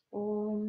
ॐ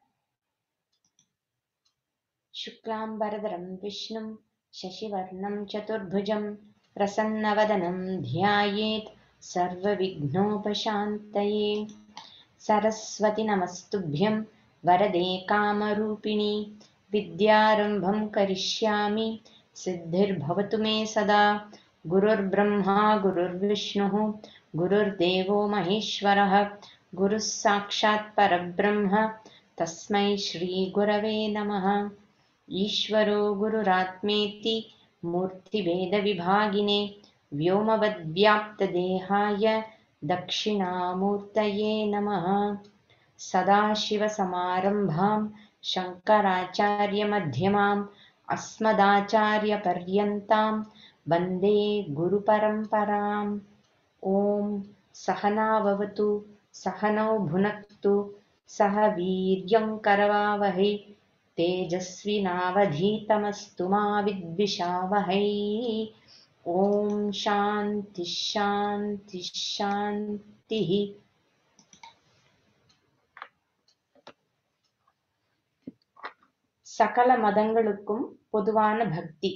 शुक्लाम्बरधरं विष्णुं शशिवर्णं चतुर्भुजं प्रसन्नवदनं ध्यायेत् सर्वविघ्नोपशान्तये सरस्वति नमस्तुभ्यं वरदे कामरूपिणि विद्यारम्भं करिष्यामि सिद्धिर्भवतु मे सदा गुरुर्ब्रह्मा गुरुर्विष्णुः गुरुर्देवो महेश्वरः गुरुः साक्षात् परब्रह्म तस्मै श्रीगुरवे नमः ईश्वरो गुरुरात्मेति मूर्तिभेदविभागिने व्योमवद्व्याप्तदेहाय दक्षिणामूर्तये नमः सदाशिवसमारम्भां शङ्कराचार्यमध्यमाम् अस्मदाचार्यपर्यन्तां वन्दे गुरुपरम्पराम् ॐ सहनाववतु सहनौ भुनक्तु सह वीर्यङ्करवावहै तेजस्विनावधीतमस्तु मा विद्विषावहै ॐ शान्तिः शान्तिः शान्तिः சகல மதங்களுக்கும் பொதுவான பக்தி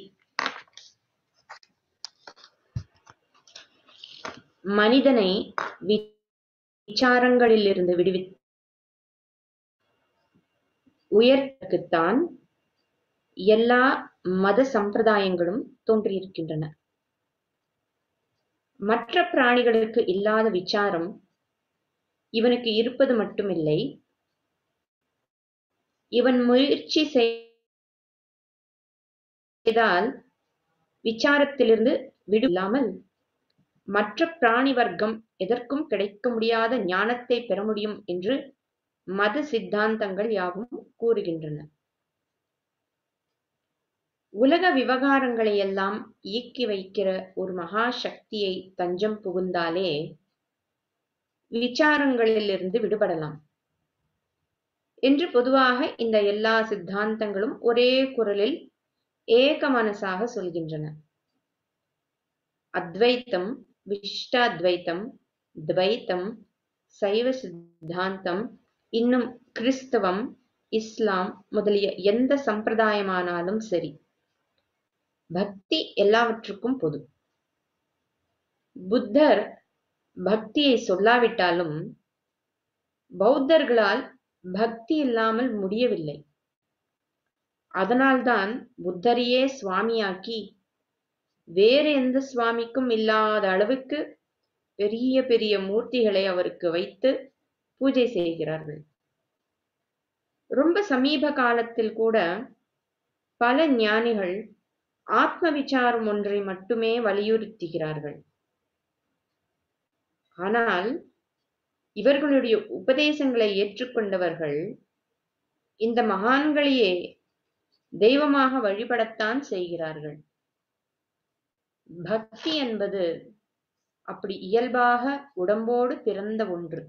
மனிதனை விசாரங்களிலிருந்து விடுவி உயர்த்துக்குத்தான் எல்லா மத சம்பிரதாயங்களும் தோன்றியிருக்கின்றன மற்ற பிராணிகளுக்கு இல்லாத விசாரம் இவனுக்கு இருப்பது மட்டுமில்லை இவன் முயற்சி செய்தால் விசாரத்திலிருந்து விடுவில்லாமல் மற்ற பிராணி வர்க்கம் எதற்கும் கிடைக்க முடியாத ஞானத்தை பெற முடியும் என்று மத சித்தாந்தங்கள் யாவும் கூறுகின்றன உலக விவகாரங்களை எல்லாம் இயக்கி வைக்கிற ஒரு மகா சக்தியை தஞ்சம் புகுந்தாலே விசாரங்களிலிருந்து விடுபடலாம் என்று பொதுவாக இந்த எல்லா சித்தாந்தங்களும் ஒரே குரலில் ஏக மனசாக சொல்கின்றன அத்வைத்தம் விசிஷ்டாத்வைத்தம் துவைத்தம் சைவ சித்தாந்தம் இன்னும் கிறிஸ்தவம் இஸ்லாம் முதலிய எந்த சம்பிரதாயமானாலும் சரி பக்தி எல்லாவற்றுக்கும் பொது புத்தர் பக்தியை சொல்லாவிட்டாலும் பௌத்தர்களால் பக்தி இல்லாமல் முடியவில்லை அதனால்தான் புத்தரையே சுவாமியாக்கி வேறு எந்த சுவாமிக்கும் இல்லாத அளவுக்கு பெரிய பெரிய மூர்த்திகளை அவருக்கு வைத்து பூஜை செய்கிறார்கள் ரொம்ப சமீப காலத்தில் கூட பல ஞானிகள் ஆத்ம விசாரம் ஒன்றை மட்டுமே வலியுறுத்துகிறார்கள் ஆனால் இவர்களுடைய உபதேசங்களை ஏற்றுக்கொண்டவர்கள் இந்த மகான்களையே தெய்வமாக வழிபடத்தான் செய்கிறார்கள் பக்தி என்பது அப்படி இயல்பாக உடம்போடு பிறந்த ஒன்று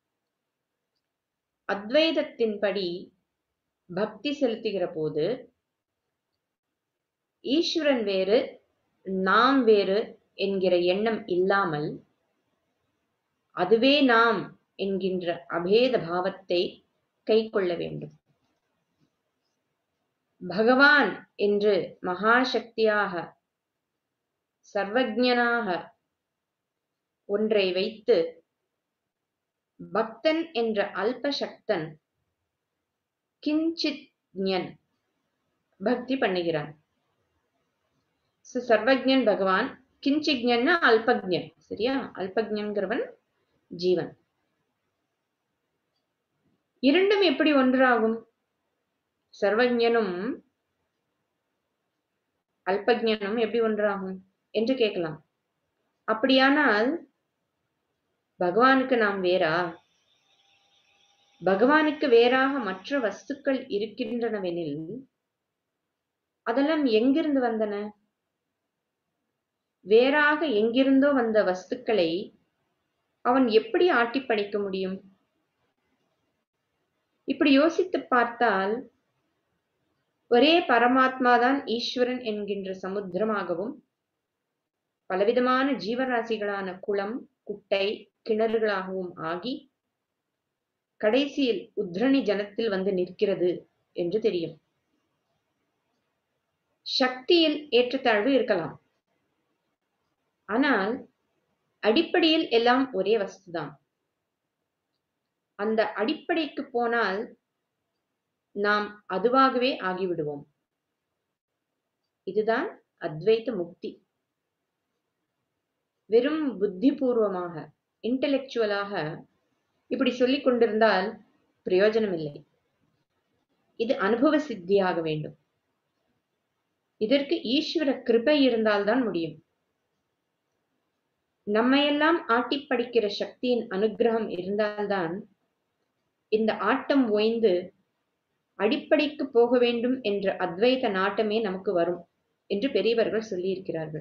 அத்வைதத்தின்படி பக்தி செலுத்துகிற போது ஈஸ்வரன் வேறு நாம் வேறு என்கிற எண்ணம் இல்லாமல் அதுவே நாம் என்கின்ற அபேத பாவத்தை கை கொள்ள வேண்டும் பகவான் என்று மகாசக்தியாக சர்வஜனாக ஒன்றை வைத்து பக்தன் என்ற அல்பசக்தன் கிஞ்சித் பக்தி பண்ணுகிறான் சர்வஜன் பகவான் கிஞ்சிக்ஞன்னா அல்பஜன் சரியா அல்பஜன்கிறவன் ஜீவன் இரண்டும் எப்படி ஒன்றாகும் சர்வஜனும் அல்பஜனும் எப்படி ஒன்றாகும் என்று கேட்கலாம் அப்படியானால் பகவானுக்கு நாம் வேறா பகவானுக்கு வேறாக மற்ற வஸ்துக்கள் இருக்கின்றனவெனில் அதெல்லாம் எங்கிருந்து வந்தன வேறாக எங்கிருந்தோ வந்த வஸ்துக்களை அவன் எப்படி ஆட்டி படைக்க முடியும் இப்படி யோசித்து பார்த்தால் ஒரே பரமாத்மாதான் ஈஸ்வரன் என்கின்ற சமுத்திரமாகவும் பலவிதமான ஜீவராசிகளான குளம் குட்டை கிணறுகளாகவும் ஆகி கடைசியில் உத்ரணி ஜனத்தில் வந்து நிற்கிறது என்று தெரியும் சக்தியில் ஏற்றத்தாழ்வு இருக்கலாம் ஆனால் அடிப்படையில் எல்லாம் ஒரே வஸ்துதான் அந்த அடிப்படைக்கு போனால் நாம் அதுவாகவே ஆகிவிடுவோம் இதுதான் அத்வைத முக்தி வெறும் புத்திபூர்வமாக இன்டலெக்சுவலாக இப்படி சொல்லிக் கொண்டிருந்தால் பிரயோஜனம் இல்லை இது அனுபவ சித்தியாக வேண்டும் இதற்கு ஈஸ்வர கிருபை இருந்தால்தான் முடியும் நம்மையெல்லாம் ஆட்டி படிக்கிற சக்தியின் அனுகிரகம் இருந்தால்தான் இந்த ஆட்டம் ஓய்ந்து அடிப்படைக்கு போக வேண்டும் என்ற அத்வைத நாட்டமே நமக்கு வரும் என்று பெரியவர்கள் சொல்லியிருக்கிறார்கள்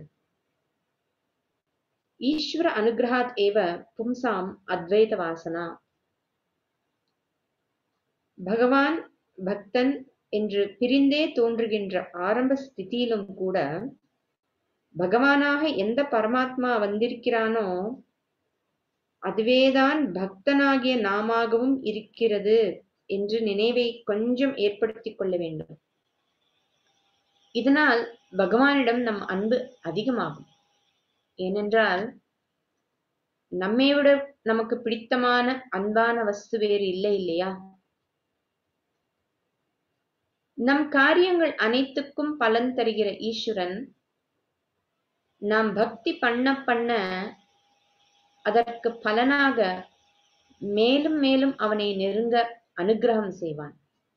ஈஸ்வர அனுகிரகாத் ஏவ பும்சாம் அத்வைத வாசனா பகவான் பக்தன் என்று பிரிந்தே தோன்றுகின்ற ஆரம்ப ஸ்திதியிலும் கூட பகவானாக எந்த பரமாத்மா வந்திருக்கிறானோ அதுவேதான் பக்தனாகிய நாமாகவும் இருக்கிறது என்று நினைவை கொஞ்சம் ஏற்படுத்திக் கொள்ள வேண்டும் இதனால் பகவானிடம் நம் அன்பு அதிகமாகும் ஏனென்றால் நம்மை விட நமக்கு பிடித்தமான அன்பான வஸ்து வேறு இல்லை இல்லையா நம் காரியங்கள் அனைத்துக்கும் பலன் தருகிற ஈஸ்வரன் நாம் பக்தி பண்ண பண்ண அதற்கு பலனாக மேலும் மேலும் அவனை நெருங்க அனுகிரகம் செய்வான்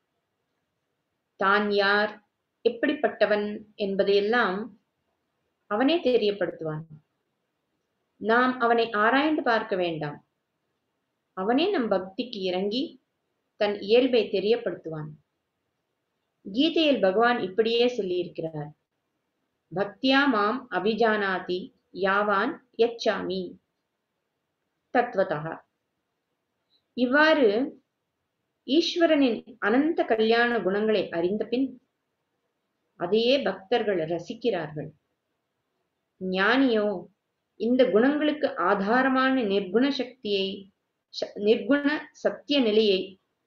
தான் யார் எப்படிப்பட்டவன் என்பதையெல்லாம் அவனே தெரியப்படுத்துவான் நாம் அவனை ஆராய்ந்து பார்க்க வேண்டாம் அவனே நம் பக்திக்கு இறங்கி தன் இயல்பை தெரியப்படுத்துவான் கீதையில் பகவான் இப்படியே சொல்லியிருக்கிறார் பக்தியா மாம் அபிஜானாதி யாவான் யச்சாமி தத்வதா இவ்வாறு ஈஸ்வரனின் அனந்த கல்யாண குணங்களை அறிந்த பின் அதையே பக்தர்கள் ரசிக்கிறார்கள் ஞானியோ இந்த குணங்களுக்கு ஆதாரமான நிர்குண சக்தியை நிர்குண சத்திய நிலையை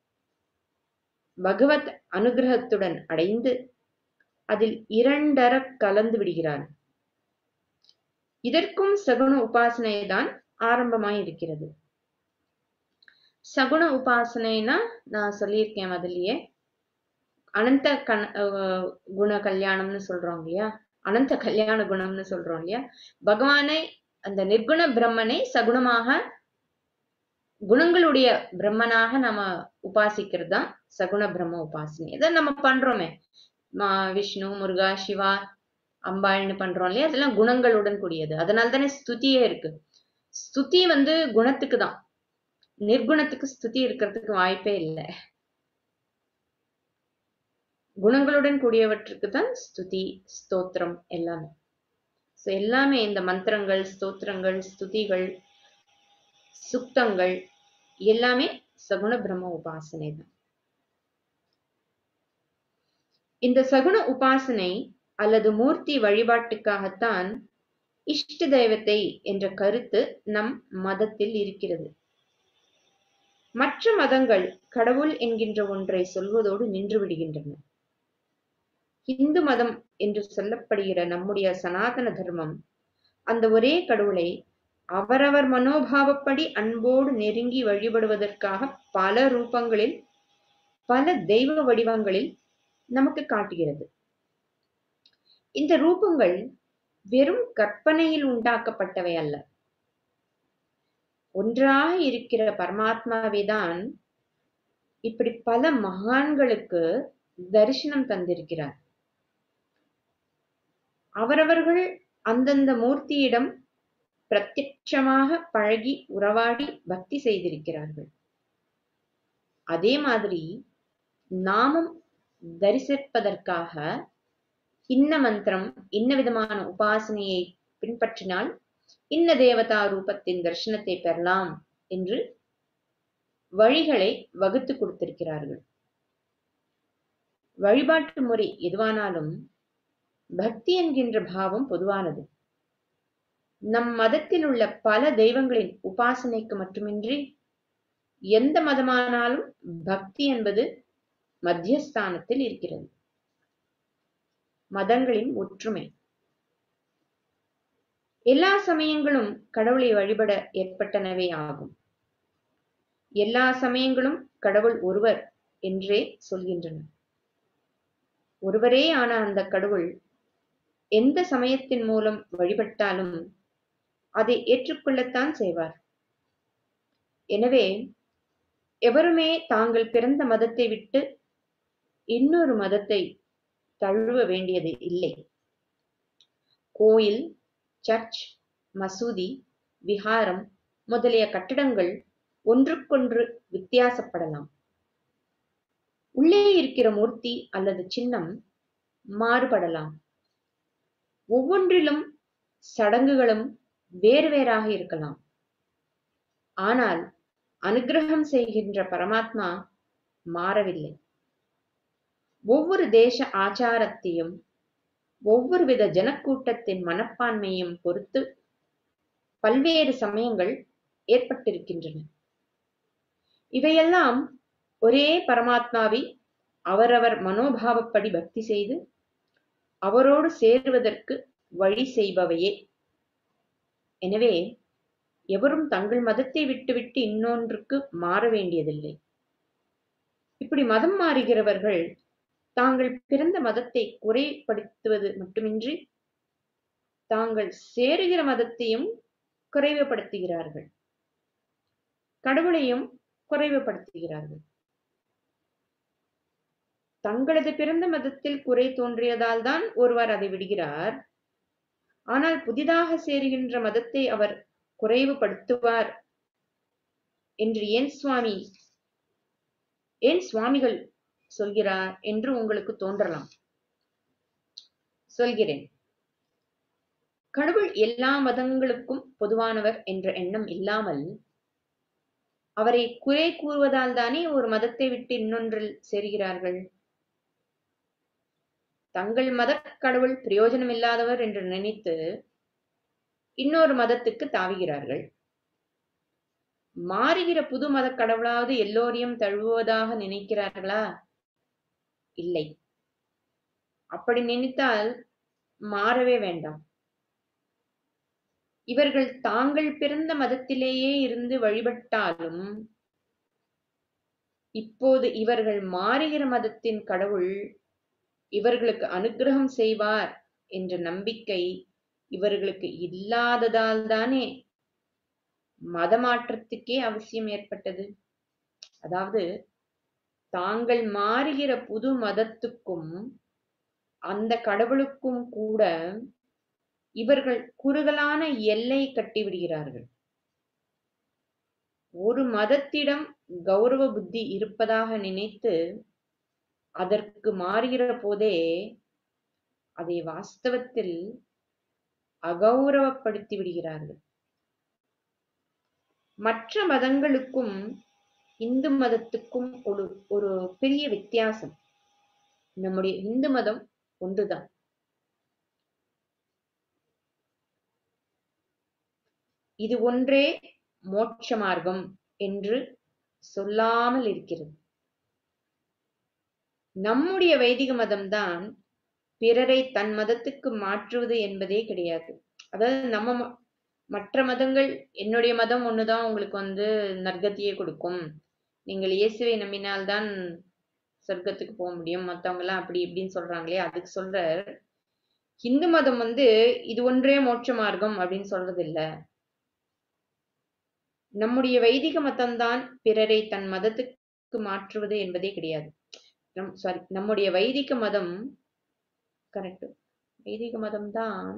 பகவத் அனுகிரகத்துடன் அடைந்து அதில் இரண்டர கலந்து விடுகிறான் இதற்கும் சகுன உபாசனை தான் ஆரம்பமாய் இருக்கிறது சகுன உபாசனைனா நான் சொல்லியிருக்கேன் முதலியே அனந்த கண் குண கல்யாணம்னு சொல்றோம் இல்லையா அனந்த கல்யாண குணம்னு சொல்றோம் இல்லையா பகவானை அந்த நிர்குண பிரம்மனை சகுணமாக குணங்களுடைய பிரம்மனாக நம்ம உபாசிக்கிறது தான் சகுண பிரம்ம உபாசனை இதை நம்ம பண்றோமே விஷ்ணு முருகா சிவா அம்பாள்னு பண்றோம் இல்லையா அதெல்லாம் குணங்களுடன் கூடியது அதனால தானே ஸ்துதியே இருக்கு ஸ்துதி வந்து குணத்துக்கு தான் நிர்குணத்துக்கு ஸ்துதி இருக்கிறதுக்கு வாய்ப்பே இல்லை குணங்களுடன் கூடியவற்றுக்கு தான் ஸ்துதி ஸ்தோத்திரம் எல்லாமே ஸோ எல்லாமே இந்த மந்திரங்கள் ஸ்தோத்திரங்கள் ஸ்துதிகள் சுக்தங்கள் எல்லாமே சகுண பிரம்ம உபாசனை தான் இந்த சகுண உபாசனை அல்லது மூர்த்தி வழிபாட்டுக்காகத்தான் இஷ்ட தெய்வத்தை என்ற கருத்து நம் மதத்தில் இருக்கிறது மற்ற மதங்கள் கடவுள் என்கின்ற ஒன்றை சொல்வதோடு நின்று விடுகின்றன இந்து மதம் என்று சொல்லப்படுகிற நம்முடைய சனாதன தர்மம் அந்த ஒரே கடவுளை அவரவர் மனோபாவப்படி அன்போடு நெருங்கி வழிபடுவதற்காக பல ரூபங்களில் பல தெய்வ வடிவங்களில் நமக்கு காட்டுகிறது இந்த ரூபங்கள் வெறும் கற்பனையில் உண்டாக்கப்பட்டவை அல்ல ஒன்றாக இருக்கிற பரமாத்மாவே தான் இப்படி பல மகான்களுக்கு தரிசனம் தந்திருக்கிறார் அவரவர்கள் அந்தந்த மூர்த்தியிடம் பிரத்யட்சமாக பழகி உறவாடி பக்தி செய்திருக்கிறார்கள் அதே மாதிரி நாமும் தரிசிப்பதற்காக இன்ன மந்திரம் இன்ன விதமான உபாசனையை பின்பற்றினால் இன்ன தேவதா ரூபத்தின் தரிசனத்தை பெறலாம் என்று வழிகளை வகுத்து கொடுத்திருக்கிறார்கள் வழிபாட்டு முறை எதுவானாலும் பக்தி என்கின்ற பாவம் பொதுவானது நம் மதத்தில் உள்ள பல தெய்வங்களின் உபாசனைக்கு மட்டுமின்றி எந்த மதமானாலும் பக்தி என்பது மத்தியஸ்தானத்தில் இருக்கிறது மதங்களின் ஒற்றுமை எல்லா சமயங்களும் கடவுளை வழிபட ஏற்பட்டனவே ஆகும் எல்லா சமயங்களும் கடவுள் ஒருவர் என்றே சொல்கின்றன ஒருவரே ஆன அந்த கடவுள் எந்த சமயத்தின் மூலம் வழிபட்டாலும் அதை ஏற்றுக்கொள்ளத்தான் செய்வார் எனவே எவருமே தாங்கள் பிறந்த மதத்தை விட்டு இன்னொரு மதத்தை தழுவ வேண்டியது இல்லை கோயில் சர்ச் மசூதி விஹாரம் முதலிய கட்டிடங்கள் ஒன்றுக்கொன்று வித்தியாசப்படலாம் உள்ளே இருக்கிற மூர்த்தி அல்லது சின்னம் மாறுபடலாம் ஒவ்வொன்றிலும் சடங்குகளும் வேறு வேறாக இருக்கலாம் ஆனால் அனுகிரகம் செய்கின்ற பரமாத்மா மாறவில்லை ஒவ்வொரு தேச ஆச்சாரத்தையும் ஒவ்வொரு வித ஜனக்கூட்டத்தின் மனப்பான்மையும் பொறுத்து பல்வேறு சமயங்கள் ஏற்பட்டிருக்கின்றன இவையெல்லாம் ஒரே பரமாத்மாவை அவரவர் மனோபாவப்படி பக்தி செய்து அவரோடு சேருவதற்கு வழி செய்பவையே எனவே எவரும் தங்கள் மதத்தை விட்டுவிட்டு இன்னொன்றுக்கு மாற வேண்டியதில்லை இப்படி மதம் மாறுகிறவர்கள் தாங்கள் பிறந்த மதத்தை குறைப்படுத்துவது மட்டுமின்றி தாங்கள் சேருகிற மதத்தையும் குறைவுபடுத்துகிறார்கள் கடவுளையும் குறைவுபடுத்துகிறார்கள் தங்களது பிறந்த மதத்தில் குறை தோன்றியதால் தான் ஒருவர் அதை விடுகிறார் ஆனால் புதிதாக சேருகின்ற மதத்தை அவர் குறைவுபடுத்துவார் என்று ஏன் சுவாமி ஏன் சுவாமிகள் சொல்கிறார் என்று உங்களுக்கு தோன்றலாம் சொல்கிறேன் கடவுள் எல்லா மதங்களுக்கும் பொதுவானவர் என்ற எண்ணம் இல்லாமல் அவரை குறை கூறுவதால் தானே ஒரு மதத்தை விட்டு இன்னொன்றில் சேர்கிறார்கள் தங்கள் மத கடவுள் பிரயோஜனம் இல்லாதவர் என்று நினைத்து இன்னொரு மதத்துக்கு தாவுகிறார்கள் மாறுகிற புது மத கடவுளாவது எல்லோரையும் தழுவுவதாக நினைக்கிறார்களா இல்லை அப்படி நினைத்தால் மாறவே வேண்டாம் இவர்கள் தாங்கள் பிறந்த மதத்திலேயே இருந்து வழிபட்டாலும் இப்போது இவர்கள் மாறுகிற மதத்தின் கடவுள் இவர்களுக்கு அனுகிரகம் செய்வார் என்ற நம்பிக்கை இவர்களுக்கு இல்லாததால் தானே மத மாற்றத்துக்கே அவசியம் ஏற்பட்டது அதாவது தாங்கள் மாறுகிற புது மதத்துக்கும் அந்த கடவுளுக்கும் கூட இவர்கள் குறுகலான எல்லை கட்டிவிடுகிறார்கள் ஒரு மதத்திடம் கௌரவ புத்தி இருப்பதாக நினைத்து அதற்கு மாறுகிற போதே அதை வாஸ்தவத்தில் அகௌரவப்படுத்தி விடுகிறார்கள் மற்ற மதங்களுக்கும் இந்து மதத்துக்கும் ஒரு ஒரு பெரிய வித்தியாசம் நம்முடைய இந்து மதம் ஒன்றுதான் இது ஒன்றே மோட்ச மார்க்கம் என்று சொல்லாமல் இருக்கிறது நம்முடைய வைதிக மதம்தான் பிறரை தன் மதத்துக்கு மாற்றுவது என்பதே கிடையாது அதாவது நம்ம ம- மற்ற மதங்கள் என்னுடைய மதம் ஒண்ணுதான் உங்களுக்கு வந்து நற்கதியை கொடுக்கும் நீங்கள் இயேசுவை நம்பினால்தான் சொர்க்கத்துக்கு போக முடியும் மத்தவங்க எல்லாம் அப்படி இப்படின்னு சொல்றாங்களே அதுக்கு சொல்ற இந்து மதம் வந்து இது ஒன்றே மோட்ச மார்க்கம் அப்படின்னு சொல்றது இல்ல நம்முடைய வைதிக மதம்தான் பிறரை தன் மதத்துக்கு மாற்றுவது என்பதே கிடையாது நம் சாரி நம்முடைய வைதிக மதம் கரெக்ட் வைதிக மதம் தான்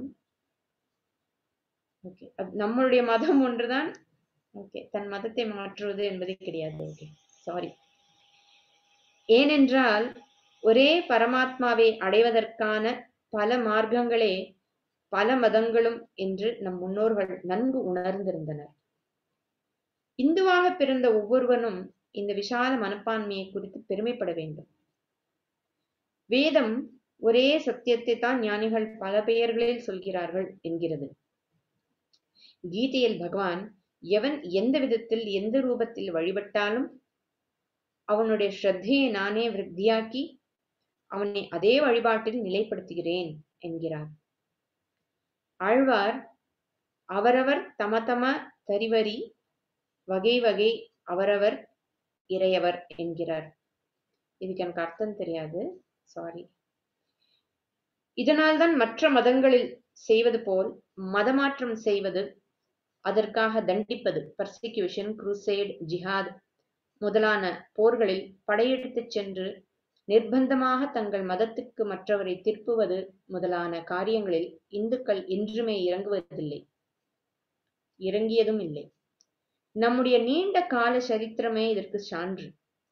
ஓகே நம்மளுடைய மதம் ஒன்றுதான் ஓகே தன் மதத்தை மாற்றுவது என்பதே கிடையாது ஓகே சாரி ஏனென்றால் ஒரே பரமாத்மாவை அடைவதற்கான பல மார்க்கங்களே பல மதங்களும் என்று நம் முன்னோர்கள் நன்கு உணர்ந்திருந்தனர் இந்துவாக பிறந்த ஒவ்வொருவனும் இந்த விஷால மனப்பான்மையை குறித்து பெருமைப்பட வேண்டும் வேதம் ஒரே சத்தியத்தை தான் ஞானிகள் பல பெயர்களில் சொல்கிறார்கள் என்கிறது கீதையில் பகவான் எவன் எந்த விதத்தில் எந்த ரூபத்தில் வழிபட்டாலும் அவனுடைய ஸ்ரத்தையை நானே விருத்தியாக்கி அவனை அதே வழிபாட்டில் நிலைப்படுத்துகிறேன் என்கிறார் ஆழ்வார் அவரவர் தம தம தரிவரி வகை வகை அவரவர் இறையவர் என்கிறார் இதுக்கு எனக்கு அர்த்தம் தெரியாது சாரி இதனால்தான் மற்ற மதங்களில் செய்வது போல் மதமாற்றம் செய்வது அதற்காக தண்டிப்பது பர்சிக்யூஷன் குரூசேட் ஜிஹாத் முதலான போர்களில் படையெடுத்துச் சென்று நிர்பந்தமாக தங்கள் மதத்துக்கு மற்றவரை திருப்புவது முதலான காரியங்களில் இந்துக்கள் என்றுமே இறங்குவதில்லை இறங்கியதும் இல்லை நம்முடைய நீண்ட கால சரித்திரமே இதற்கு சான்று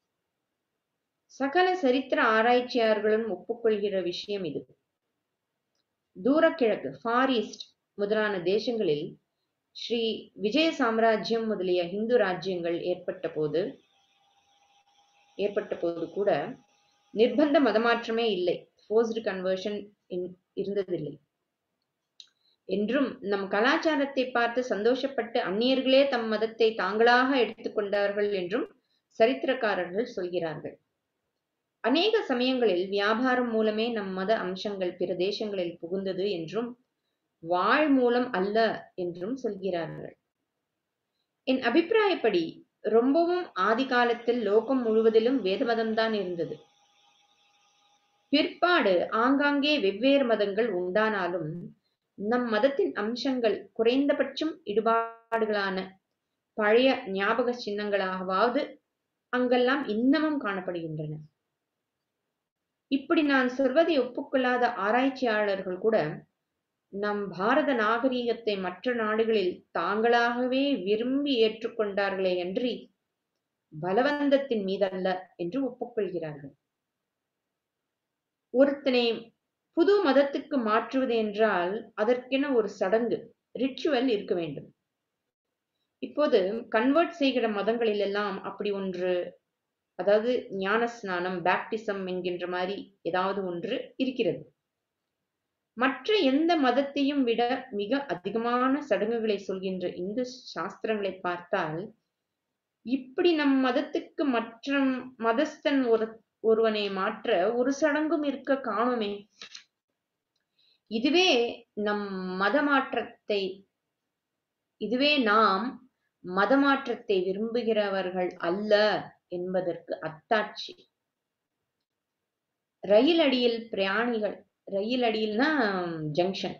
சகல சரித்திர ஆராய்ச்சியாளர்களும் ஒப்புக்கொள்கிற விஷயம் இது தூரக்கிழக்கு ஃபார் ஈஸ்ட் முதலான தேசங்களில் ஸ்ரீ விஜய சாம்ராஜ்யம் முதலிய இந்து ராஜ்யங்கள் ஏற்பட்ட போது ஏற்பட்ட போது கூட நிர்பந்த மதமாற்றமே இல்லை ஃபோர்ஸ்டு கன்வர்ஷன் இருந்ததில்லை என்றும் நம் கலாச்சாரத்தை பார்த்து சந்தோஷப்பட்டு அந்நியர்களே தம் மதத்தை தாங்களாக எடுத்துக்கொண்டார்கள் என்றும் சரித்திரக்காரர்கள் சொல்கிறார்கள் அநேக சமயங்களில் வியாபாரம் மூலமே நம் மத அம்சங்கள் பிற தேசங்களில் புகுந்தது என்றும் வாழ் மூலம் அல்ல என்றும் சொல்கிறார்கள் என் அபிப்பிராயப்படி ரொம்பவும் ஆதி காலத்தில் லோகம் முழுவதிலும் வேத மதம்தான் இருந்தது பிற்பாடு ஆங்காங்கே வெவ்வேறு மதங்கள் உண்டானாலும் நம் மதத்தின் அம்சங்கள் குறைந்தபட்சம் இடுபாடுகளான பழைய ஞாபக சின்னங்களாகவாவது அங்கெல்லாம் இன்னமும் காணப்படுகின்றன இப்படி நான் சொல்வதை ஒப்புக்கொள்ளாத ஆராய்ச்சியாளர்கள் கூட நம் பாரத நாகரீகத்தை மற்ற நாடுகளில் தாங்களாகவே விரும்பி ஏற்றுக்கொண்டார்களே அன்றி பலவந்தத்தின் மீதல்ல என்று ஒப்புக்கொள்கிறார்கள் ஒருத்தனை புது மதத்துக்கு மாற்றுவது என்றால் அதற்கென ஒரு சடங்கு ரிச்சுவல் இருக்க வேண்டும் இப்போது கன்வெர்ட் செய்கிற மதங்களில் எல்லாம் அப்படி ஒன்று அதாவது ஞான ஸ்நானம் பேப்டிசம் என்கின்ற மாதிரி ஏதாவது ஒன்று இருக்கிறது மற்ற எந்த மதத்தையும் விட மிக அதிகமான சடங்குகளை சொல்கின்ற இந்து சாஸ்திரங்களை பார்த்தால் இப்படி நம் மதத்துக்கு மற்ற மதஸ்தன் ஒரு ஒருவனை மாற்ற ஒரு சடங்கும் இருக்க காணுமே இதுவே நம் மதமாற்றத்தை இதுவே நாம் மதமாற்றத்தை விரும்புகிறவர்கள் அல்ல என்பதற்கு அத்தாட்சி ரயில் அடியில் பிரயாணிகள் ரயில் அடியில்னா ஜங்ஷன்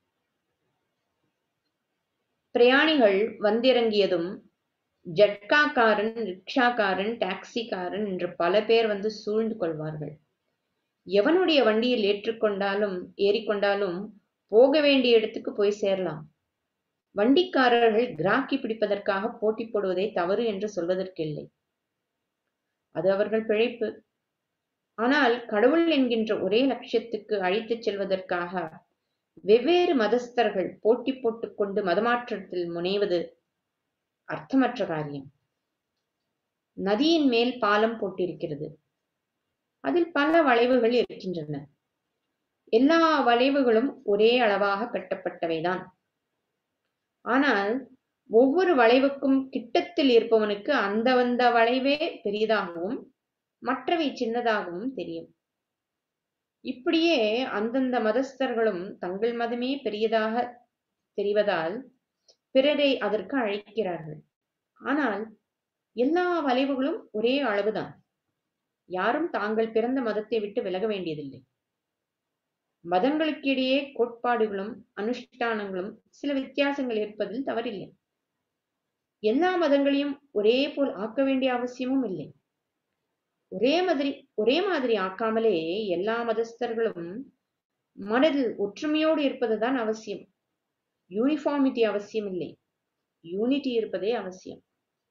பிரயாணிகள் வந்திறங்கியதும் ஜட்காக்காரன் ரிக்ஷாக்காரன் டாக்ஸிக்காரன் என்று பல பேர் வந்து சூழ்ந்து கொள்வார்கள் எவனுடைய வண்டியில் ஏற்றுக்கொண்டாலும் ஏறிக்கொண்டாலும் போக வேண்டிய இடத்துக்கு போய் சேரலாம் வண்டிக்காரர்கள் கிராக்கி பிடிப்பதற்காக போட்டி போடுவதை தவறு என்று சொல்வதற்கில்லை அது அவர்கள் பிழைப்பு ஆனால் கடவுள் என்கின்ற ஒரே லட்சியத்துக்கு அழைத்துச் செல்வதற்காக வெவ்வேறு மதஸ்தர்கள் போட்டி போட்டுக்கொண்டு மதமாற்றத்தில் முனைவது அர்த்தமற்ற காரியம் நதியின் மேல் பாலம் போட்டிருக்கிறது அதில் பல வளைவுகள் இருக்கின்றன எல்லா வளைவுகளும் ஒரே அளவாக கட்டப்பட்டவைதான் ஆனால் ஒவ்வொரு வளைவுக்கும் கிட்டத்தில் இருப்பவனுக்கு அந்த அந்த வளைவே பெரியதாகவும் மற்றவை சின்னதாகவும் தெரியும் இப்படியே அந்தந்த மதஸ்தர்களும் தங்கள் மதமே பெரியதாக தெரிவதால் பிறரை அதற்கு அழைக்கிறார்கள் ஆனால் எல்லா வளைவுகளும் ஒரே அளவுதான் யாரும் தாங்கள் பிறந்த மதத்தை விட்டு விலக வேண்டியதில்லை மதங்களுக்கிடையே கோட்பாடுகளும் அனுஷ்டானங்களும் சில வித்தியாசங்கள் இருப்பதில் தவறில்லை எல்லா மதங்களையும் ஒரே போல் ஆக்க வேண்டிய அவசியமும் இல்லை ஒரே மாதிரி ஒரே மாதிரி ஆக்காமலே எல்லா மதஸ்தர்களும் மனதில் ஒற்றுமையோடு இருப்பதுதான் அவசியம் யூனிஃபார்மிட்டி அவசியம் இல்லை யூனிட்டி இருப்பதே அவசியம்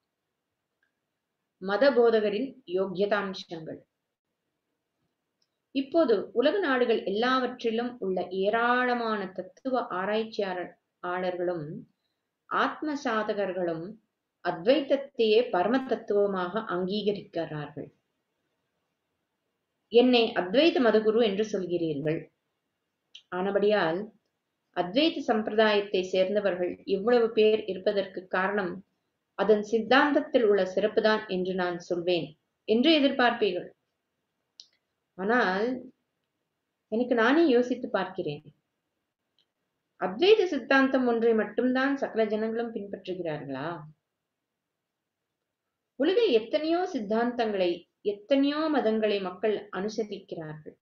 மத போதகரின் யோக்கியதாம்சங்கள் இப்போது உலக நாடுகள் எல்லாவற்றிலும் உள்ள ஏராளமான தத்துவ ஆராய்ச்சியாளர்களும் ஆத்ம சாதகர்களும் அத்வைத்தத்தையே பரம தத்துவமாக அங்கீகரிக்கிறார்கள் என்னை அத்வைத மதகுரு என்று சொல்கிறீர்கள் ஆனபடியால் அத்வைத சம்பிரதாயத்தை சேர்ந்தவர்கள் இவ்வளவு பேர் இருப்பதற்கு காரணம் அதன் சித்தாந்தத்தில் உள்ள சிறப்புதான் என்று நான் சொல்வேன் என்று எதிர்பார்ப்பீர்கள் ஆனால் எனக்கு நானே யோசித்து பார்க்கிறேன் அத்வைத சித்தாந்தம் ஒன்றை மட்டும்தான் சகல ஜனங்களும் பின்பற்றுகிறார்களா உலகில் எத்தனையோ சித்தாந்தங்களை எத்தனையோ மதங்களை மக்கள் அனுசரிக்கிறார்கள்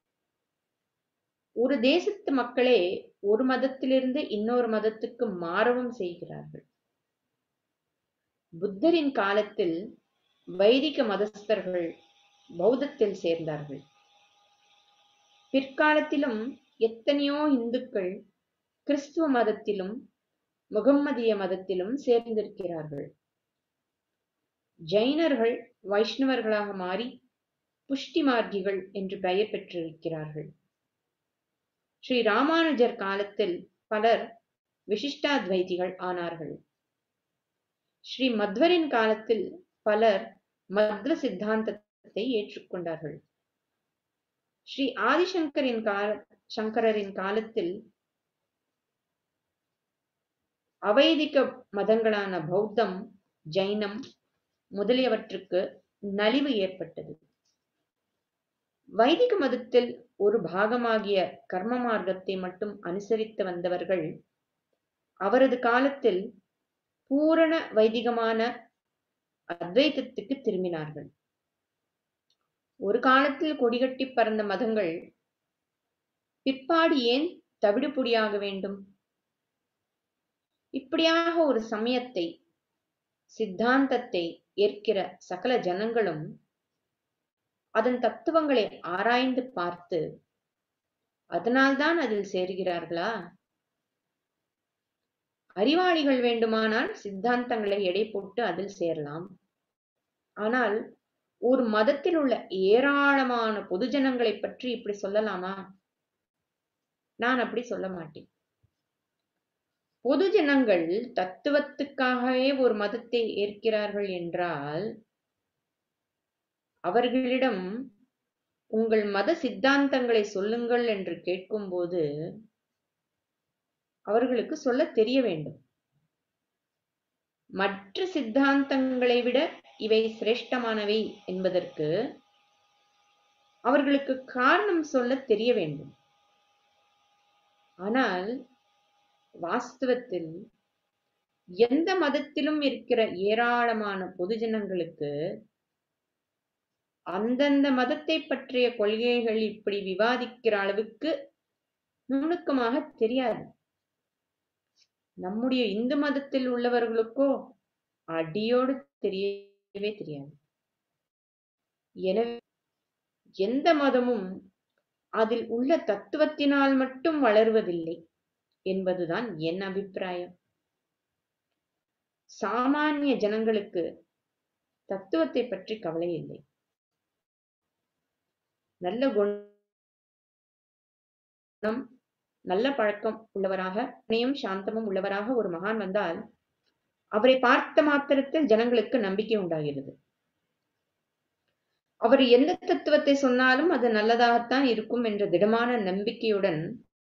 ஒரு தேசத்து மக்களே ஒரு மதத்திலிருந்து இன்னொரு மதத்துக்கு மாறவும் செய்கிறார்கள் புத்தரின் காலத்தில் வைதிக மதஸ்தர்கள் பௌத்தத்தில் சேர்ந்தார்கள் பிற்காலத்திலும் எத்தனையோ இந்துக்கள் கிறிஸ்துவ மதத்திலும் முகம்மதிய மதத்திலும் சேர்ந்திருக்கிறார்கள் ஜைனர்கள் வைஷ்ணவர்களாக மாறி புஷ்டி மார்க்கிகள் என்று பெயர் பெற்றிருக்கிறார்கள் ஸ்ரீ ராமானுஜர் காலத்தில் பலர் விசிஷ்டாத்வைதிகள் ஆனார்கள் ஸ்ரீ மத்வரின் காலத்தில் பலர் மத்வ சித்தாந்தத்தை ஏற்றுக்கொண்டார்கள் ஸ்ரீ ஆதிசங்கரின் கால சங்கரரின் காலத்தில் அவைதிக மதங்களான பௌத்தம் ஜைனம் முதலியவற்றுக்கு நலிவு ஏற்பட்டது வைதிக மதத்தில் ஒரு பாகமாகிய கர்ம மார்க்கத்தை மட்டும் அனுசரித்து வந்தவர்கள் அவரது காலத்தில் பூரண வைதிகமான அத்வைதத்துக்கு திரும்பினார்கள் ஒரு காலத்தில் கொடிகட்டி பறந்த மதங்கள் பிற்பாடு ஏன் தவிடுபொடியாக வேண்டும் இப்படியாக ஒரு சமயத்தை சித்தாந்தத்தை ஏற்கிற சகல ஜனங்களும் அதன் தத்துவங்களை ஆராய்ந்து பார்த்து அதனால்தான் அதில் சேருகிறார்களா அறிவாளிகள் வேண்டுமானால் சித்தாந்தங்களை எடை போட்டு அதில் சேரலாம் ஆனால் ஒரு மதத்தில் உள்ள ஏராளமான பொதுஜனங்களை பற்றி இப்படி சொல்லலாமா நான் அப்படி சொல்ல மாட்டேன் பொதுஜனங்கள் தத்துவத்துக்காகவே ஒரு மதத்தை ஏற்கிறார்கள் என்றால் அவர்களிடம் உங்கள் மத சித்தாந்தங்களை சொல்லுங்கள் என்று கேட்கும்போது அவர்களுக்கு சொல்ல தெரிய வேண்டும் மற்ற சித்தாந்தங்களை விட இவை சிரேஷ்டமானவை என்பதற்கு அவர்களுக்கு காரணம் சொல்ல தெரிய வேண்டும் ஆனால் வாஸ்தவத்தில் எந்த மதத்திலும் இருக்கிற ஏராளமான பொதுஜனங்களுக்கு அந்தந்த மதத்தை பற்றிய கொள்கைகள் இப்படி விவாதிக்கிற அளவுக்கு நுணுக்கமாக தெரியாது நம்முடைய இந்து மதத்தில் உள்ளவர்களுக்கோ அடியோடு தெரியவே தெரியாது எனவே எந்த மதமும் அதில் உள்ள தத்துவத்தினால் மட்டும் வளர்வதில்லை என்பதுதான் என் அபிப்பிராயம் சாமானிய ஜனங்களுக்கு தத்துவத்தை பற்றி கவலை இல்லை நல்ல குணம் நல்ல பழக்கம் உள்ளவராக புண்ணியம் சாந்தமும் உள்ளவராக ஒரு மகான் வந்தால் அவரை பார்த்த மாத்திரத்தில் ஜனங்களுக்கு நம்பிக்கை உண்டாகிறது அவர் எந்த தத்துவத்தை சொன்னாலும் அது நல்லதாகத்தான் இருக்கும் என்ற திடமான நம்பிக்கையுடன்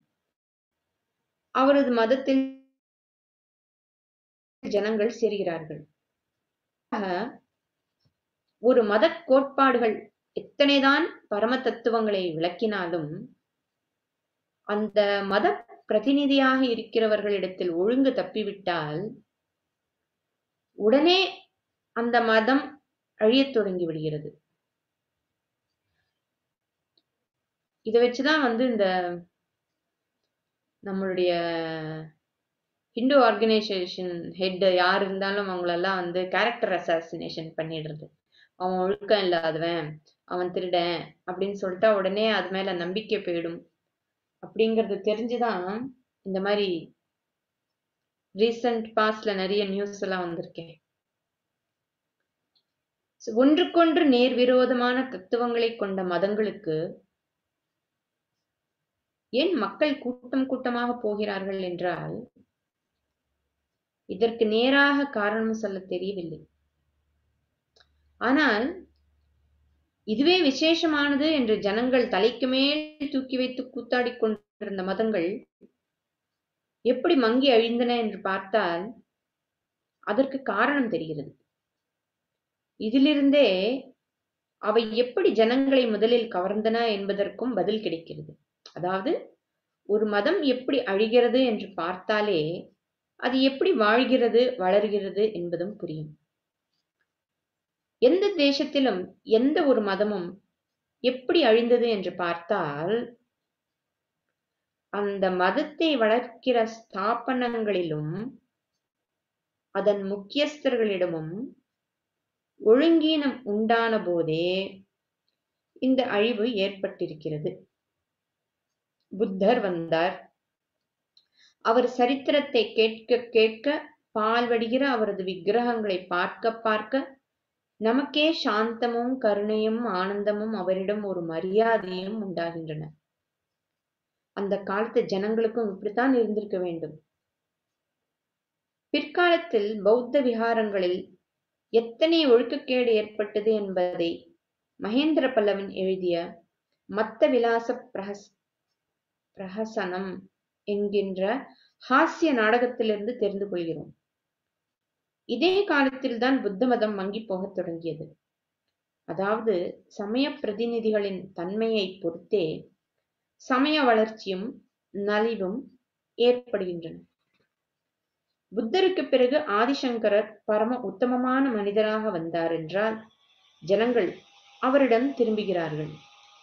அவரது மதத்தில் ஜனங்கள் சேர்கிறார்கள் ஒரு மத கோட்பாடுகள் எத்தனைதான் பரம தத்துவங்களை விளக்கினாலும் அந்த மத பிரதிநிதியாக இருக்கிறவர்களிடத்தில் ஒழுங்கு தப்பிவிட்டால் உடனே அந்த மதம் அழியத் தொடங்கி விடுகிறது இதை வச்சுதான் வந்து இந்த நம்மளுடைய ஹிந்து ஆர்கனைசேஷன் ஹெட் யார் இருந்தாலும் அவங்களெல்லாம் வந்து கேரக்டர் அசாசினேஷன் பண்ணிடுறது அவன் ஒழுக்கம் இல்லாதவன் அவன் திருடன் அப்படின்னு சொல்லிட்டா உடனே அது மேல நம்பிக்கை போயிடும் அப்படிங்கறது தெரிஞ்சுதான் இந்த மாதிரி ரீசன்ட் பாஸ்ட்ல நிறைய நியூஸ் எல்லாம் வந்திருக்கேன் ஒன்றுக்கொன்று நேர் விரோதமான தத்துவங்களை கொண்ட மதங்களுக்கு ஏன் மக்கள் கூட்டம் கூட்டமாக போகிறார்கள் என்றால் இதற்கு நேராக காரணம் சொல்ல தெரியவில்லை ஆனால் இதுவே விசேஷமானது என்று ஜனங்கள் தலைக்கு மேல் தூக்கி வைத்து கூத்தாடி கொண்டிருந்த மதங்கள் எப்படி மங்கி அழிந்தன என்று பார்த்தால் அதற்கு காரணம் தெரிகிறது இதிலிருந்தே அவை எப்படி ஜனங்களை முதலில் கவர்ந்தன என்பதற்கும் பதில் கிடைக்கிறது அதாவது ஒரு மதம் எப்படி அழிகிறது என்று பார்த்தாலே அது எப்படி வாழ்கிறது வளர்கிறது என்பதும் புரியும் எந்த தேசத்திலும் எந்த ஒரு மதமும் எப்படி அழிந்தது என்று பார்த்தால் அந்த மதத்தை வளர்க்கிற ஸ்தாபனங்களிலும் அதன் முக்கியஸ்தர்களிடமும் ஒழுங்கீனம் உண்டான போதே இந்த அழிவு ஏற்பட்டிருக்கிறது புத்தர் வந்தார் அவர் சரித்திரத்தை கேட்க கேட்க பால் வடிகிற அவரது விக்கிரகங்களை பார்க்க பார்க்க நமக்கே சாந்தமும் கருணையும் ஆனந்தமும் அவரிடம் ஒரு மரியாதையும் உண்டாகின்றன அந்த காலத்து ஜனங்களுக்கும் இப்படித்தான் இருந்திருக்க வேண்டும் பிற்காலத்தில் பௌத்த விகாரங்களில் எத்தனை ஒழுக்கக்கேடு ஏற்பட்டது என்பதை மகேந்திர பல்லவன் எழுதிய மத்த விலாச பிரஹஸ் பிரஹசனம் என்கின்ற ஹாஸ்ய நாடகத்திலிருந்து தெரிந்து கொள்கிறோம் இதே காலத்தில்தான் புத்த மதம் மங்கி போகத் தொடங்கியது அதாவது சமய பிரதிநிதிகளின் தன்மையை பொறுத்தே சமய வளர்ச்சியும் நலிவும் ஏற்படுகின்றன புத்தருக்கு பிறகு ஆதிசங்கரர் பரம உத்தமமான மனிதராக வந்தார் என்றால் ஜனங்கள் அவரிடம் திரும்புகிறார்கள்